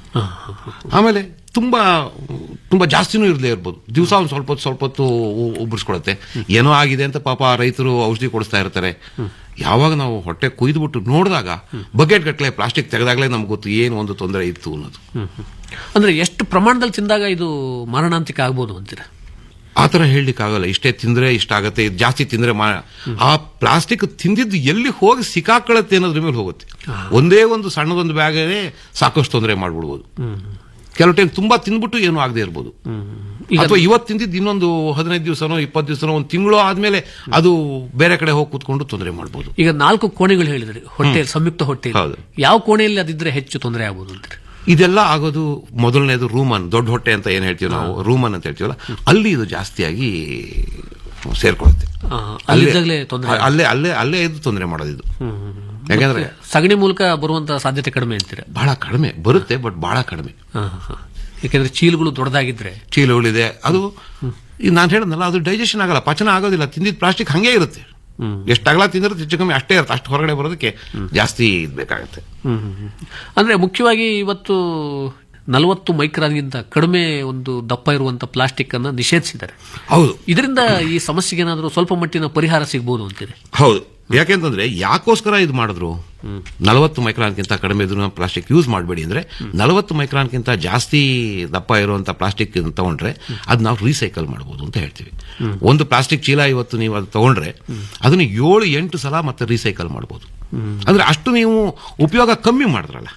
ಆಮೇಲೆ ತುಂಬಾ ತುಂಬಾ ಜಾಸ್ತಿನೂ ಇರದೇ ಇರ್ಬೋದು ದಿವಸ ಒಂದು ಸ್ವಲ್ಪ ಹೊತ್ತು ಸ್ವಲ್ಪ ಹೊತ್ತು ಉ- ಉಬ್ಬರಿಸ್ಕೊಳತ್ತೆ ಏನೋ ಆಗಿದೆ ಅಂತ ಪಾಪ ರೈತರು ಔಷಧಿ ಕೊಡಿಸ್ತಾ ಇರ್ತಾರೆ ಯಾವಾಗ ನಾವು ಹೊಟ್ಟೆ ಕುಯ್ದುಬಿಟ್ಟು ನೋಡಿದಾಗ ಬಕೆಟ್ ಗಟ್ಟಲೆ ಪ್ಲಾಸ್ಟಿಕ್ ತೆಗೆದಾಗಲೇ ನಮ್ಗೆ ಗೊತ್ತು ಏನು ಒಂದು ತೊಂದರೆ ಇತ್ತು ಅನ್ನೋದು ಹ್ಮ್, ಹ್ಮ್. ಅಂದ್ರೆ ಎಷ್ಟು ಪ್ರಮಾಣದಲ್ಲಿ ತಿಂದಾಗ ಇದು ಮಾರಣಾಂತಿಕ ಆಗ್ಬೋದು ಅಂತೀರ ಆ ಥರ ಹೇಳಲಿಕ್ಕಾಗಲ್ಲ ಇಷ್ಟೇ ತಿಂದ್ರೆ ಇಷ್ಟಾಗತ್ತೆ ಇದು ಜಾಸ್ತಿ ತಿಂದ್ರೆ ಮಾ- ಆ ಪ್ಲಾಸ್ಟಿಕ್ ತಿಂದಿದ್ದು ಎಲ್ಲಿ ಹೋಗಿ ಸಿಕ್ಕಾಕೊಳ್ಳುತ್ತೆ ಅನ್ನೋದ್ರ ಮೇಲೆ ಹೋಗುತ್ತೆ ಒಂದೇ ಒಂದು ಸಣ್ಣದೊಂದು ಬ್ಯಾಗೇ ಸಾಕಷ್ಟು ತೊಂದರೆ ಮಾಡ್ಬಿಡ್ಬೋದು ಕೆಲವು ಟೈಮ್ ತುಂಬಾ ತಿಂದ್ಬಿಟ್ಟು ಏನೂ ಆಗದೆ ಇರ್ಬೋದು ಈಗ- ಅಥವಾ ಇವತ್ತು ತಿಂದಿದ್ದು ಇನ್ನೊಂದು ಹದಿನೈದು ದಿವಸನೋ ಇಪ್ಪತ್ತು ದಿವಸನೋ ಒಂದು ತಿಂಗಳು ಆದ್ಮೇಲೆ ಅದು ಬೇರೆ ಕಡೆ ಹೋಗಿ ಕೂತ್ಕೊಂಡು ತೊಂದರೆ ಮಾಡ್ಬೋದು ಈಗ ನಾಲ್ಕು ಕೋಣೆಗಳು ಹೇಳಿದ್ರಿ ಹೊಟ್ಟೆ ಸಂಯುಕ್ತ ಹೊಟ್ಟೆ ಹೌದು. ಯಾವ ಕೋಣೆಯಲ್ಲಿ ಅದಿದ್ರೆ ಹೆಚ್ಚು ತೊಂದರೆ ಆಗ್ಬೋದು ಅಂತೀರಿ ಇದೆಲ್ಲ ಆಗೋದು ಮೊದಲನೇದು ರೂಮನ್ ದೊಡ್ಡ ಹೊಟ್ಟೆ ಅಂತ ಏನ್ ಹೇಳ್ತೀವಿ ನಾವು ರೂಮನ್ ಅಂತ ಹೇಳ್ತೀವಲ್ಲ ಅಲ್ಲಿ ಇದು ಜಾಸ್ತಿಯಾಗಿ ಸೇರ್ಕೊಳ್ಳುತ್ತೆ ಆ, ಅಲ್ಲಿದ್ದಾಗಲೇ ತೊಂದರೆ ಅಲ್ಲೇ ಅಲ್ಲೇ ಅಲ್ಲೇ ಇದು ತೊಂದರೆ ಮಾಡೋದು ಇದು ಯಾಕಂದ್ರೆ ಸಗಣಿ ಮೂಲಕ ಬರುವಂತ ಸಾಧ್ಯತೆ ಕಡಿಮೆ ಅಂತೀರ ಬಹಳ ಕಡಿಮೆ ಬರುತ್ತೆ ಬಟ್ ಬಹಳ ಕಡಿಮೆ ಹಾ, ಹಾ. ಯಾಕಂದ್ರೆ ಚೀಲಗಳು ದೊಡ್ಡದಾಗಿದ್ರೆ ಚೀಲಗಳಿದೆ ಅದು ಈಗ ನಾನು ಹೇಳಿದ್ನಲ್ಲ ಅದು ಡೈಜೆಷನ್ ಆಗಲ್ಲ ಪಚನ ಆಗೋದಿಲ್ಲ ತಿಂದಿದ್ ಪ್ಲಾಸ್ಟಿಕ್ ಹಂಗೆ ಇರುತ್ತೆ ಎಷ್ಟು ಅಗಲ ತಿಂದ್ರೆ ಹೆಚ್ಚು ಕಮ್ಮಿ ಅಷ್ಟೇ ಇರುತ್ತೆ ಅಷ್ಟು ಹೊರಗಡೆ ಬರೋದಕ್ಕೆ ಜಾಸ್ತಿ ಇದ್ ಬೇಕಾಗುತ್ತೆ ಹ್ಮ್, ಹ್ಮ್, ಹ್ಮ್. ಅಂದ್ರೆ ಮುಖ್ಯವಾಗಿ ಇವತ್ತು ನಲವತ್ತು ಮೈಕ್ರಾನ್ಗಿಂತ ಕಡಿಮೆ ಒಂದು ದಪ್ಪ ಇರುವಂತ ಪ್ಲಾಸ್ಟಿಕ್ ಅನ್ನ ನಿಷೇಧಿಸಿದ್ದಾರೆ ಹೌದು ಇದರಿಂದ ಈ ಸಮಸ್ಯೆಗೆ ಏನಾದರೂ ಸ್ವಲ್ಪ ಮಟ್ಟಿನ ಪರಿಹಾರ ಸಿಗಬಹುದು ಅಂತೀರಿ ಹೌದು ಯಾಕೆಂತಂದ್ರೆ ಯಾಕೋಸ್ಕರ ಇದು ಮಾಡಿದ್ರು ನಲವತ್ತು ಮೈಕ್ರಾನ್ಗಿಂತ ಕಡಿಮೆ ಇದ್ರು ಪ್ಲಾಸ್ಟಿಕ್ ಯೂಸ್ ಮಾಡಬೇಡಿ ಅಂದ್ರೆ ನಲವತ್ತು ಮೈಕ್ರಾನ್ಗಿಂತ ಜಾಸ್ತಿ ದಪ್ಪ ಇರುವಂತ ಪ್ಲಾಸ್ಟಿಕ್ ತಗೊಂಡ್ರೆ ಅದ್ ನಾವು ರೀಸೈಕಲ್ ಮಾಡಬಹುದು ಅಂತ ಹೇಳ್ತೀವಿ ಒಂದು ಪ್ಲಾಸ್ಟಿಕ್ ಚೀಲ ಇವತ್ತು ನೀವು ಅದು ತಗೊಂಡ್ರೆ ಅದನ್ನ ಏಳು ಎಂಟು ಸಲ ಮತ್ತೆ ರೀಸೈಕಲ್ ಮಾಡಬಹುದು ಅಂದ್ರೆ ಅಷ್ಟು ನೀವು ಉಪಯೋಗ ಕಮ್ಮಿ ಮಾಡಿದ್ರಲ್ಲ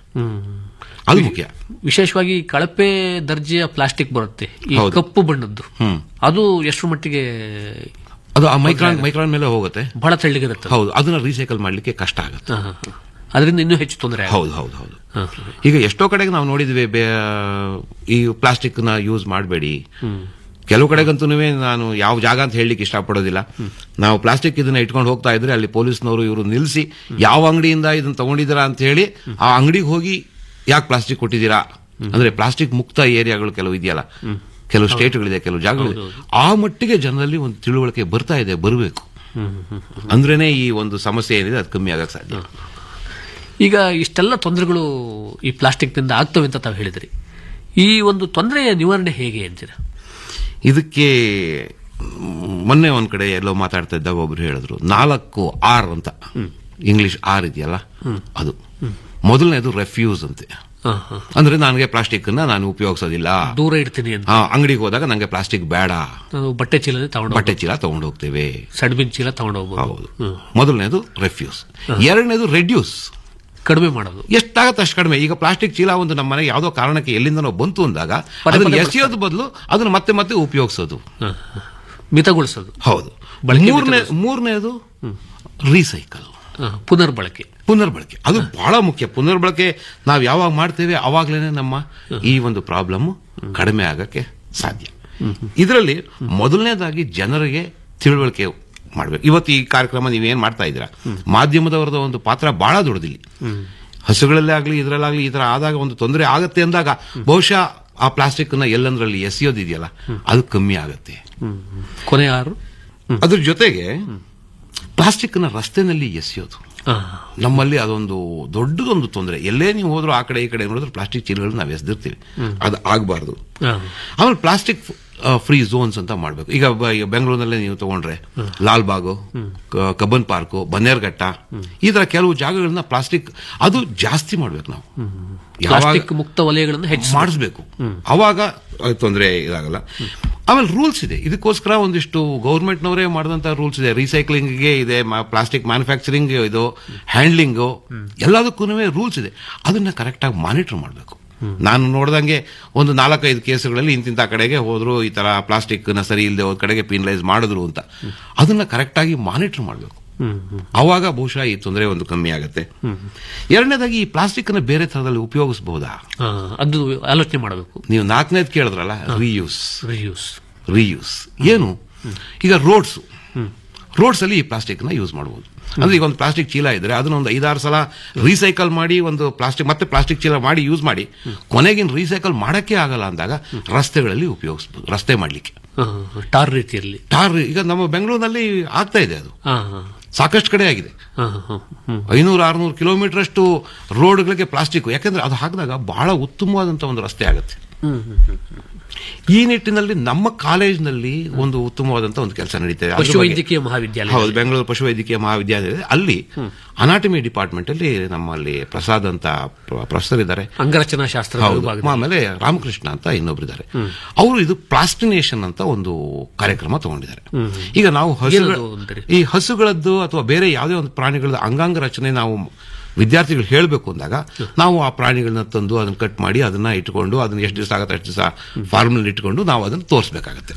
ಅದು ಮುಖ್ಯ ವಿಶೇಷವಾಗಿ ಕಳಪೆ ದರ್ಜೆಯ ಪ್ಲಾಸ್ಟಿಕ್ ಬರುತ್ತೆ ಈ ಹೌದು. ಕಪ್ಪು ಬಣ್ಣದ್ದು ಹ್ಮ್ ಅದು ಎಷ್ಟು ಮಟ್ಟಿಗೆ ಅದು ಆ ಮೈಕ್ರಾನ್ ಮೈಕ್ರಾನ್ ಮೇಲೆ ಹೋಗುತ್ತೆ ಬಹಳ ತೆಳ್ಳಗಿರುತ್ತೆ ಹೌದು ಅದನ್ನ ರೀಸೈಕಲ್ ಮಾಡ್ಲಿಕ್ಕೆ ಕಷ್ಟ ಆಗುತ್ತೆ ಹಾ, ಹಾ, ಹಾ. ಅದರಿಂದ ಇನ್ನೂ ಹೆಚ್ಚು ತೊಂದರೆ ಆಗುತ್ತೆ. ಹೌದು ಹೌದು ಹೌದು ಹಾ, ಹಾ. ಈಗ ಎಷ್ಟೋ ಕಡೆಗೆ ನಾವು ನೋಡಿದ್ವಿ ಬೇ- ಈ ಪ್ಲಾಸ್ಟಿಕ್ ನ ಯೂಸ್ ಮಾಡಬೇಡಿ ಕೆಲವು ಕಡೆಗಂತೂ ನಾನು ಯಾವ ಜಾಗ ಅಂತ ಹೇಳಲಿಕ್ಕೆ ಇಷ್ಟಪಡೋದಿಲ್ಲ ನಾವು ಪ್ಲಾಸ್ಟಿಕ್ ಇದನ್ನ ಇಟ್ಕೊಂಡು ಹೋಗ್ತಾ ಇದ್ರೆ ಅಲ್ಲಿ ಪೊಲೀಸ್ನವರು ಇವರು ನಿಲ್ಲಿಸಿ ಯಾವ ಅಂಗಡಿಯಿಂದ ಇದನ್ನ ತಗೊಂಡಿದ್ದೀರಾ ಅಂತ ಹೇಳಿ ಆ ಅಂಗಡಿಗೆ ಹೋಗಿ ಯಾಕೆ ಪ್ಲಾಸ್ಟಿಕ್ ಕೊಟ್ಟಿದ್ದೀರಾ ಅಂದ್ರೆ ಪ್ಲಾಸ್ಟಿಕ್ ಮುಕ್ತ ಏರಿಯಾಗಳು ಕೆಲವು ಇದೆಯಲ್ಲ ಕೆಲವು ಸ್ಟೇಟ್ಗಳಿದೆ ಕೆಲವು ಜಾಗಗಳಿದೆ ಆ ಮಟ್ಟಿಗೆ ಜನರಲ್ಲಿ ಒಂದು ತಿಳುವಳಿಕೆ ಬರ್ತಾ ಇದೆ ಬರಬೇಕು ಅಂದ್ರೇನೆ ಈ ಒಂದು ಸಮಸ್ಯೆ ಏನಿದೆ ಅದು ಕಮ್ಮಿ ಆಗಕ್ಕೆ ಸಾಧ್ಯ ಈಗ ಇಷ್ಟೆಲ್ಲ ತೊಂದರೆಗಳು ಈ ಪ್ಲಾಸ್ಟಿಕ್ನಿಂದ ಆಗ್ತವೆ ಅಂತ ತಾವು ಹೇಳಿದ್ರಿ ಈ ಒಂದು ತೊಂದರೆಯ ನಿವಾರಣೆ ಹೇಗೆ ಅಂತೀರ ಇದಕ್ಕೆ ಮ್, ಮೊನ್ನೆ ಒಂದ್ ಕಡೆ ಎಲ್ಲೋ ಮಾತಾಡ್ತಾ ಇದ್ದಾಗ ಒಬ್ರು ಹೇಳಿದ್ರು ನಾಲ್ಕು ಆರ್ ಅಂತ ಇಂಗ್ಲಿಷ್ ಆರ್ ಇದೆಯಲ್ಲ ಅದು ಮೊದಲನೇದು ರೆಫ್ಯೂಸ್ ಅಂತೆ ಹಾ, ಹಾ. ಅಂದ್ರೆ ನನಗೆ ಪ್ಲಾಸ್ಟಿಕ್ ನ ನಾನು ಉಪಯೋಗಿಸೋದಿಲ್ಲ ದೂರ ಇಡ್ತೀನಿ ಅಂತ ಆ, ಅಂಗಡಿಗೆ ಹೋದಾಗ ನಂಗೆ ಪ್ಲಾಸ್ಟಿಕ್ ಬೇಡ ನಾವು ಬಟ್ಟೆ ಚೀಲನೇ ತಗೊಂಡು ಬಟ್ಟೆ ಚೀಲ ತಗೊಂಡು ಹೋಗ್ತೇವೆ ಸಡ್ಬಿನ್ ಚೀಲ ತಗೊಂಡು ಹೋಗ್ಬೋದು ಹೌದು ಮೊದಲನೇದು ರೆಫ್ಯೂಸ್ ಎರಡನೇದು ರೆಡ್ಯೂಸ್ ಕಡಿಮೆ ಮಾಡೋದು ಎಷ್ಟಾಗತ್ತೆ ಅಷ್ಟು ಕಡಿಮೆ ಈಗ ಪ್ಲಾಸ್ಟಿಕ್ ಚೀಲ ಒಂದು ನಮ್ಮ ಮನೆಗೆ ಯಾವುದೋ ಕಾರಣಕ್ಕೆ ಎಲ್ಲಿಂದನೋ ಬಂತು ಅಂದಾಗ ಪದೇ ಅದನ್ನ ಪದೇ ಎಸೆಯೋದು ಬದಲು ಅದನ್ನ ಮತ್ತೆ ಮತ್ತೆ ಉಪಯೋಗಿಸೋದು ಮಿತಗೊಳಿಸೋದು ಹೌದು ಬಳಕೆ ಮೂರನೇ ಮೂರನೇದು ರೀಸೈಕಲ್ ಹಾ, ಪುನರ್ಬಳಕೆ ಪುನರ್ಬಳಕೆ ಅದು ಬಹಳ ಮುಖ್ಯ ಪುನರ್ಬಳಕೆ ನಾವು ಯಾವಾಗ ಮಾಡ್ತೇವೆ ಅವಾಗ್ಲೇನೆ ನಮ್ಮ ಈ ಒಂದು ಪ್ರಾಬ್ಲಮ್ ಕಡಿಮೆ ಆಗಕ್ಕೆ ಸಾಧ್ಯ ಇದರಲ್ಲಿ ಮೊದಲನೇದಾಗಿ ಜನರಿಗೆ ತಿಳುವಳಿಕೆ ಮಾಡ್ಬೇಕು ಇವತ್ತು ಈ ಕಾರ್ಯಕ್ರಮ ನೀವೇನ್ ಮಾಡ್ತಾ ಇದ್ದೀರಾ ಮಾಧ್ಯಮದವರದ ಒಂದು ಪಾತ್ರ ಬಹಳ ದೊಡ್ಡದಿಲ್ಲಿ ಹಸುಗಳಲ್ಲೇ ಆಗ್ಲಿ ಇದರಲ್ಲಾಗ್ಲಿ ಈ ತರ ಆದಾಗ ಒಂದು ತೊಂದರೆ ಆಗತ್ತೆ ಅಂದಾಗ ಬಹುಶಃ ಆ ಪ್ಲಾಸ್ಟಿಕ್ ನ ಎಲ್ಲಂದ್ರಲ್ಲಿ ಎಸೆಯೋದಿದೆಯಲ್ಲ ಅದು ಕಮ್ಮಿ ಆಗತ್ತೆ ಕೊನೆ ಆರು ಅದ್ರ ಜೊತೆಗೆ ಪ್ಲಾಸ್ಟಿಕ್ ನ ರಸ್ತೆನಲ್ಲಿ ಎಸೆಯೋದು ನಮ್ಮಲ್ಲಿ ಅದೊಂದು ದೊಡ್ಡದೊಂದು ತೊಂದರೆ ಎಲ್ಲೇ ನೀವು ಹೋದ್ರು ಆ ಕಡೆ ಈ ಕಡೆ ನೋಡಿದ್ರೆ ಪ್ಲಾಸ್ಟಿಕ್ ಚೀಲಗಳನ್ನ ನಾವು ಎಸೆದಿರ್ತೀವಿ ಅದು ಆಗಬಾರ್ದು ಆಮೇಲೆ ಪ್ಲಾಸ್ಟಿಕ್ ಫ್ರೀ ಝೋನ್ಸ್ ಅಂತ ಮಾಡಬೇಕು ಈಗ ಬ- ಈಗ ಬೆಂಗಳೂರಿನಲ್ಲೇ ನೀವು ತಗೊಂಡ್ರೆ ಲಾಲ್ಬಾಗು ಕ- ಕಬ್ಬನ್ ಪಾರ್ಕು ಬನ್ನೇರ್ಘಟ್ಟ ಈ ತರ ಕೆಲವು ಜಾಗಗಳನ್ನ ಪ್ಲಾಸ್ಟಿಕ್ ಅದು ಜಾಸ್ತಿ ಮಾಡ್ಬೇಕು ನಾವು ಯಾವಾಗ- ಪ್ಲಾಸ್ಟಿಕ್ ಮುಕ್ತ ವಲಯಗಳನ್ನು ಹೆಚ್ಚು ಮಾಡಿಸ್ಬೇಕು ಅವಾಗ ತೊಂದರೆ ಇದಾಗಲ್ಲ ಆಮೇಲೆ ರೂಲ್ಸ್ ಇದೆ ಇದಕ್ಕೋಸ್ಕರ ಒಂದಿಷ್ಟು ಗೌರ್ಮೆಂಟ್ನವರೇ ಮಾಡಿದಂತ ರೂಲ್ಸ್ ಇದೆ ರೀಸೈಕ್ಲಿಂಗ್ಗೆ ಇದೆ ಪ್ಲಾಸ್ಟಿಕ್ ಮ್ಯಾನುಫ್ಯಾಕ್ಚರಿಂಗ್ ಇದು ಹ್ಯಾಂಡ್ಲಿಂಗು ಎಲ್ಲದಕ್ಕೂ ರೂಲ್ಸ್ ಇದೆ ಅದನ್ನ ಕರೆಕ್ಟಾಗಿ ಮಾನಿಟರ್ ಮಾಡಬೇಕು ನಾನು ನೋಡ್ದಂಗೆ ಒಂದು ನಾಲ್ಕೈದು ಕೇಸುಗಳಲ್ಲಿ ಇಂತಿಂತ ಕಡೆಗೆ ಹೋದ್ರು ಈ ತರ ಪ್ಲಾಸ್ಟಿಕ್ ನ ಸರಿ ಇಲ್ಲದೆ ಹೋದ ಕಡೆಗೆ ಪೀನಲೈಸ್ ಮಾಡಿದ್ರು ಅಂತ ಅದನ್ನ ಕರೆಕ್ಟಾಗಿ ಮಾನಿಟರ್ ಮಾಡಬೇಕು ಅವಾಗ ಬಹುಶಃ ಈ ತೊಂದರೆ ಒಂದು ಕಮ್ಮಿ ಆಗುತ್ತೆ ಎರಡನೇದಾಗಿ ಈ ಪ್ಲಾಸ್ಟಿಕ್ ಅನ್ನ ಬೇರೆ ತರದಲ್ಲಿ ಉಪಯೋಗಿಸಬಹುದಾ ಹಾ, ಅದು ಆಲೋಚನೆ ಮಾಡಬೇಕು ನೀವು ನಾಲ್ಕನೇದು ಕೇಳಿದ್ರಲ್ಲ ರೀಯೂಸ್ ರಿಯೂಸ್ ರೀಯೂಸ್ ಏನು ಈಗ ರೋಡ್ಸ್ ರೋಡ್ಸ್ ಅಲ್ಲಿ ಈ ಪ್ಲಾಸ್ಟಿಕ್ ನ ಯೂಸ್ ಮಾಡಬಹುದು ಅಂದ್ರೆ ಈಗ ಒಂದು ಪ್ಲಾಸ್ಟಿಕ್ ಚೀಲ ಇದ್ರೆ ಅದನ್ನ ಒಂದು ಐದಾರು ಸಲ ರೀಸೈಕಲ್ ಮಾಡಿ ಒಂದು ಪ್ಲಾಸ್ಟಿಕ್ ಮತ್ತೆ ಪ್ಲಾಸ್ಟಿಕ್ ಚೀಲ ಮಾಡಿ ಯೂಸ್ ಮಾಡಿ ಕೊನೆಗಿನ ರೀಸೈಕಲ್ ಮಾಡಕ್ಕೆ ಆಗಲ್ಲ ಅಂದಾಗ ರಸ್ತೆಗಳಲ್ಲಿ ಉಪಯೋಗಿಸಬಹುದು ರಸ್ತೆ ಮಾಡ್ಲಿಕ್ಕೆ ಟಾರ್ ರೀತಿಯಲ್ಲಿ ಟಾರ್ ಈಗ ನಮ್ಮ ಬೆಂಗಳೂರಿನಲ್ಲಿ ಆಗ್ತಾ ಇದೆ ಅದು ಹಾ, ಹಾ. ಸಾಕಷ್ಟು ಕಡೆ ಆಗಿದೆ ಹಾ, ಹಾ, ಹ್ಮ್. ಐನೂರು ಆರ್ನೂರು ಕಿಲೋಮೀಟರ್ ಅಷ್ಟು ರೋಡ್ಗಳಿಗೆ ಪ್ಲಾಸ್ಟಿಕ್ ಯಾಕಂದ್ರೆ ಅದು ಹಾಕಿದಾಗ ಬಹಳ ಉತ್ತಮವಾದಂತ ಒಂದು ರಸ್ತೆ ಆಗುತ್ತೆ ಹ್ಮ್, ಹ್ಮ್, ಹ್ಮ್, ಹ್ಮ್. ಈ ನಿಟ್ಟಿನಲ್ಲಿ ನಮ್ಮ ಕಾಲೇಜಿನಲ್ಲಿ ಒಂದು ಉತ್ತಮವಾದಂತ ಒಂದು ಕೆಲಸ ನಡೀತದೆ ಅದ್ರ ಬಗ್ಗೆ- ಪಶುವೈದ್ಯಕೀಯ ಮಹಾವಿದ್ಯಾಲಯ ಹೌದು ಬೆಂಗಳೂರು ಪಶುವೈದ್ಯಕೀಯ ಮಹಾವಿದ್ಯಾಲಯ ಇದೆ. ಅಲ್ಲಿ ಅನಾಟಮಿ ಡಿಪಾರ್ಟ್ಮೆಂಟ್ ಅಲ್ಲಿ ನಮ್ಮಲ್ಲಿ ಪ್ರಸಾದ್ ಅಂತ ಪ್ರ- ಪ್ರೊಫೆಸರ್ ಇದ್ದಾರೆ ಅಂಗರಚನಾ ಶಾಸ್ತ್ರದ ಹೌದು ವಿಭಾಗದಲ್ಲಿ. ಆಮೇಲೆ ರಾಮಕೃಷ್ಣ ಅಂತ ಇನ್ನೊಬ್ರಿದ್ದಾರೆ ಅವರು ಇದು ಪ್ಲಾಸ್ಟಿನೇಷನ್ ಅಂತ ಒಂದು ಕಾರ್ಯಕ್ರಮ ತಗೊಂಡಿದ್ದಾರೆ ಹ್ಮ್. ಈಗ ನಾವು ಹಸುಗಳ ಏನದು ಅಂತೀರಿ? ಈ ಹಸುಗಳದ್ದು ಅಥವಾ ಬೇರೆ ಯಾವುದೇ ಒಂದು ಪ್ರಾಣಿಗಳದ್ದು ಅಂಗಾಂಗ ರಚನೆ ನಾವು ವಿದ್ಯಾರ್ಥಿಗಳು ಹೇಳಬೇಕು ಅಂದಾಗ ನಾವು ಆ ಪ್ರಾಣಿಗಳನ್ನ ತಂದು ಅದನ್ನ ಕಟ್ ಮಾಡಿ ಅದನ್ನ ಇಟ್ಕೊಂಡು ಅದನ್ನ ಎಷ್ಟು ದಿವಸ ಆಗುತ್ತೆ ಅಷ್ಟು ದಿವಸ ಫಾರ್ಮ್ನಲ್ಲಿ ಇಟ್ಕೊಂಡು ನಾವು ಅದನ್ನ ತೋರಿಸಬೇಕಾಗತ್ತೆ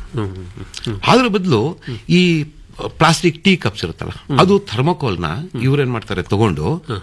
ಅದ್ರ ಬದಲು ಈ ಪ್ಲಾಸ್ಟಿಕ್ ಟೀ ಕಪ್ಸ್ ಇರುತ್ತಲ್ಲ ಅದು ಥರ್ಮಕೋಲ್ನ ಇವ್ರೇನ್ ಮಾಡ್ತಾರೆ ತಗೊಂಡು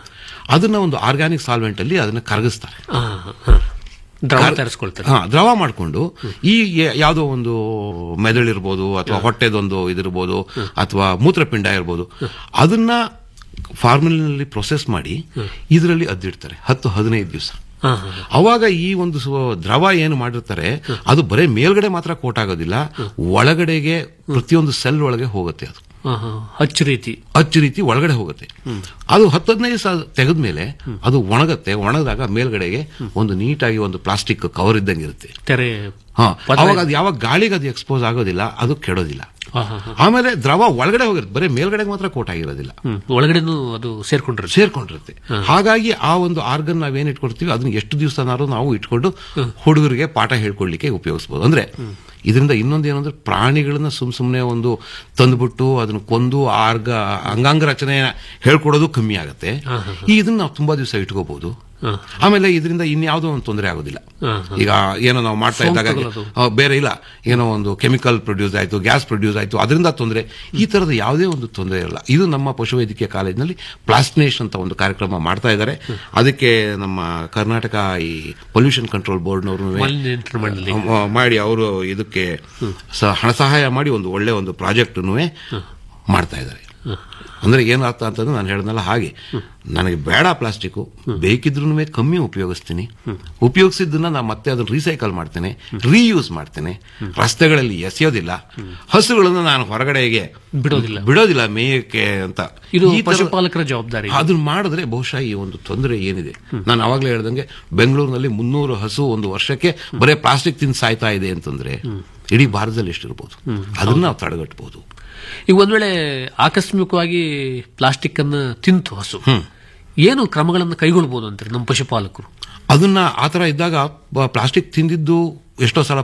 ಅದನ್ನ ಒಂದು ಆರ್ಗ್ಯಾನಿಕ್ ಸಾಲ್ವೆಂಟ್ ಅಲ್ಲಿ ಅದನ್ನ ಕರಗಿಸ್ತಾರೆ ಹಾ, ಹಾ. ದ್ರವ ಕರ್- ತಯಾರಿಸ್ಕೊಳ್ತಾರೆ ಹಾ, ದ್ರವ ಮಾಡಿಕೊಂಡು ಈ ಯ- ಯಾವುದೋ ಒಂದು ಮೆದುಳಿರ್ಬೋದು ಅಥವಾ ಹೊಟ್ಟೆದೊಂದು ಇದಿರ್ಬೋದು ಅಥವಾ ಮೂತ್ರಪಿಂಡ ಇರ್ಬೋದು ಅದನ್ನ ಫಾರ್ಮುಲಿನಲ್ಲಿ ಪ್ರೊಸೆಸ್ ಮಾಡಿ ಇದರಲ್ಲಿ ಅದ್ದಿಡ್ತಾರೆ ಹತ್ತು ಹದಿನೈದು ದಿವಸ ಹಾ, ಹಾ. ಅವಾಗ ಈ ಒಂದು ಸ್ವ- ದ್ರವ ಏನು ಮಾಡಿರ್ತಾರೆ ಅದು ಬರೇ ಮೇಲ್ಗಡೆ ಮಾತ್ರ ಕೋಟ್ ಆಗೋದಿಲ್ಲ ಒಳಗಡೆಗೆ ಪ್ರತಿಯೊಂದು ಸೆಲ್ ಒಳಗೆ ಹೋಗುತ್ತೆ ಅದು ಹಾ, ಹಾ. ಹಚ್ಚು ರೀತಿ ಅಚ್ಚು ರೀತಿ ಒಳಗಡೆ ಹೋಗುತ್ತೆ ಅದು ಹತ್ತು ಹದಿನೈದು ಸಾವಿರ ತೆಗೆದ ಮೇಲೆ ಅದು ಒಣಗತ್ತೆ ಒಣಗಿದಾಗ ಮೇಲ್ಗಡೆಗೆ ಒಂದು ನೀಟಾಗಿ ಒಂದು ಪ್ಲಾಸ್ಟಿಕ್ ಕವರ್ ಇದ್ದಂಗೆ ಇರುತ್ತೆ ತೆರೆ ಹಾ ಪದರ- ಅವಾಗ ಅದು ಯಾವಾಗ ಗಾಳಿಗೆ ಅದು ಎಕ್ಸ್ಪೋಸ್ ಆಗೋದಿಲ್ಲ ಅದು ಕೆಡೋದಿಲ್ಲ ಹಾ, ಹಾ, ಹಾ. ಆಮೇಲೆ ದ್ರವ ಒಳಗಡೆ ಹೋಗಿರುತ್ತೆ ಬರೀ ಮೇಲ್ಗಡೆಗೆ ಮಾತ್ರ ಕೋಟ್ ಆಗಿರೋದಿಲ್ಲ ಹ್ಮ್. ಒಳಗಡೆನೂ ಅದು ಸೇರ್ಕೊಂಡಿರುತ್ತೆ ಸೇರ್ಕೊಂಡಿರುತ್ತೆ ಹಾಗಾಗಿ ಆ ಒಂದು ಆರ್ಗನ್ ನಾವೇನ್ ಇಟ್ಕೊಡ್ತೀವಿ ಅದನ್ನ ಎಷ್ಟು ದಿವಸನಾದ್ರೂ ನಾವು ಇಟ್ಕೊಂಡು ಹುಡುಗರಿಗೆ ಪಾಠ ಹೇಳ್ಕೊಡ್ಲಿಕ್ಕೆ ಉಪಯೋಗಿಸಬಹುದು ಅಂದ್ರೆ ಇದರಿಂದ ಇನ್ನೊಂದು ಏನಂದ್ರೆ ಪ್ರಾಣಿಗಳನ್ನ ಸುಮ್ ಸುಮ್ನೆ ಒಂದು ತಂದ್ಬಿಟ್ಟು ಅದನ್ನ ಕೊಂದು ಆ ಆರ್ಗ ಅಂಗಾಂಗ ರಚನೆ ಹೇಳ್ಕೊಡೋದು ಕಮ್ಮಿ ಆಗುತ್ತೆ ಈ ಇದನ್ನ ನಾವು ತುಂಬಾ ದಿವಸ ಇಟ್ಕೋಬಹುದು ಆಮೇಲೆ ಇದರಿಂದ ಇನ್ಯಾವುದೋ ಒಂದು ತೊಂದರೆ ಆಗೋದಿಲ್ಲ ಈಗ ಏನೋ ನಾವು ಮಾಡ್ತಾ ಇದ್ದಾಗ ಸೋಂಕು ಆ, ಬೇರೆ ಇಲ್ಲ ಏನೋ ಒಂದು ಕೆಮಿಕಲ್ ಪ್ರೊಡ್ಯೂಸ್ ಆಯ್ತು ಗ್ಯಾಸ್ ಪ್ರೊಡ್ಯೂಸ್ ಆಯ್ತು ಅದರಿಂದ ತೊಂದರೆ ಈ ತರದ ಯಾವುದೇ ಒಂದು ತೊಂದರೆ ಇರಲ್ಲ ಇದು ನಮ್ಮ ಪಶುವೈದ್ಯಕೀಯ ಕಾಲೇಜಿನಲ್ಲಿ ಪ್ಲಾಸ್ಟಿನೇಷನ್ ಅಂತ ಒಂದು ಕಾರ್ಯಕ್ರಮ ಮಾಡ್ತಾ ಇದ್ದಾರೆ ಅದಕ್ಕೆ ನಮ್ಮ ಕರ್ನಾಟಕ ಈ ಪೊಲ್ಯೂಷನ್ ಕಂಟ್ರೋಲ್ ಬೋರ್ಡ್ನವರು ಮಾಲಿನ್ಯ ನಿಯಂತ್ರಣ ಮಂಡಳಿ. ಮಾಡಿ ಅವರು ಇದಕ್ಕೆ ಸ- ಹಣ ಸಹಾಯ ಮಾಡಿ ಒಂದು ಒಳ್ಳೆ ಒಂದು ಪ್ರಾಜೆಕ್ಟ್ ಮಾಡ್ತಾ ಇದ್ದಾರೆ ಅಂದ್ರೆ ಏನು ಅರ್ಥ ಅಂತಂದ್ರೆ ನಾನು ಹೇಳ್ದಲ್ಲ ಹಾಗೆ ನನಗೆ ಬೇಡ ಪ್ಲಾಸ್ಟಿಕ್ ಬೇಕಿದ್ರೂ ಕಮ್ಮಿ ಉಪಯೋಗಿಸ್ತೀನಿ ಉಪಯೋಗಿಸಿದ್ದನ್ನ ನಾನು ಮತ್ತೆ ಅದನ್ನ ರೀಸೈಕಲ್ ಮಾಡ್ತೇನೆ ರೀಯೂಸ್ ಮಾಡ್ತೇನೆ ರಸ್ತೆಗಳಲ್ಲಿ ಎಸೆಯೋದಿಲ್ಲ ಹಸುಗಳನ್ನು ನಾನು ಹೊರಗಡೆಗೆ ಬಿಡೋದಿಲ್ಲ. ಬಿಡೋದಿಲ್ಲ ಮೇಯಕ್ಕೆ ಅಂತ ಇದು ಈ ತರ- ಪಶುಪಾಲಕರ ಜವಾಬ್ದಾರಿ ಅದನ್ನ ಮಾಡಿದ್ರೆ ಬಹುಶಃ ಈ ಒಂದು ತೊಂದರೆ ಏನಿದೆ ನಾನು ಅವಾಗಲೇ ಹೇಳ್ದಂಗೆ ಬೆಂಗಳೂರಿನಲ್ಲಿ ಮುನ್ನೂರು ಹಸು ಒಂದು ವರ್ಷಕ್ಕೆ ಬರೇ ಪ್ಲಾಸ್ಟಿಕ್ ತಿಂದು ಸಾಯ್ತಾ ಇದೆ ಅಂತಂದ್ರೆ ಇಡೀ ಭಾರತದಲ್ಲಿ ಎಷ್ಟಿರ್ಬೋದು ಅದನ್ನ ನಾವು ತಡೆಗಟ್ಟಬಹುದು ಈಗ ಒಂದ್ ವೇಳೆ ಆಕಸ್ಮಿಕವಾಗಿ ಪ್ಲಾಸ್ಟಿಕ್ ಅನ್ನ ತಿಂತು ಹಸು ಏನು ಕ್ರಮಗಳನ್ನು ಕೈಗೊಳ್ಬಹುದು ಅಂತಾರೆ ನಮ್ಮ ಪಶುಪಾಲಕರು ಅದನ್ನ ಆ ಥರ ಇದ್ದಾಗ ಪ್ಲಾಸ್ಟಿಕ್ ತಿಂದಿದ್ದು ಎಷ್ಟೋ ಸಲ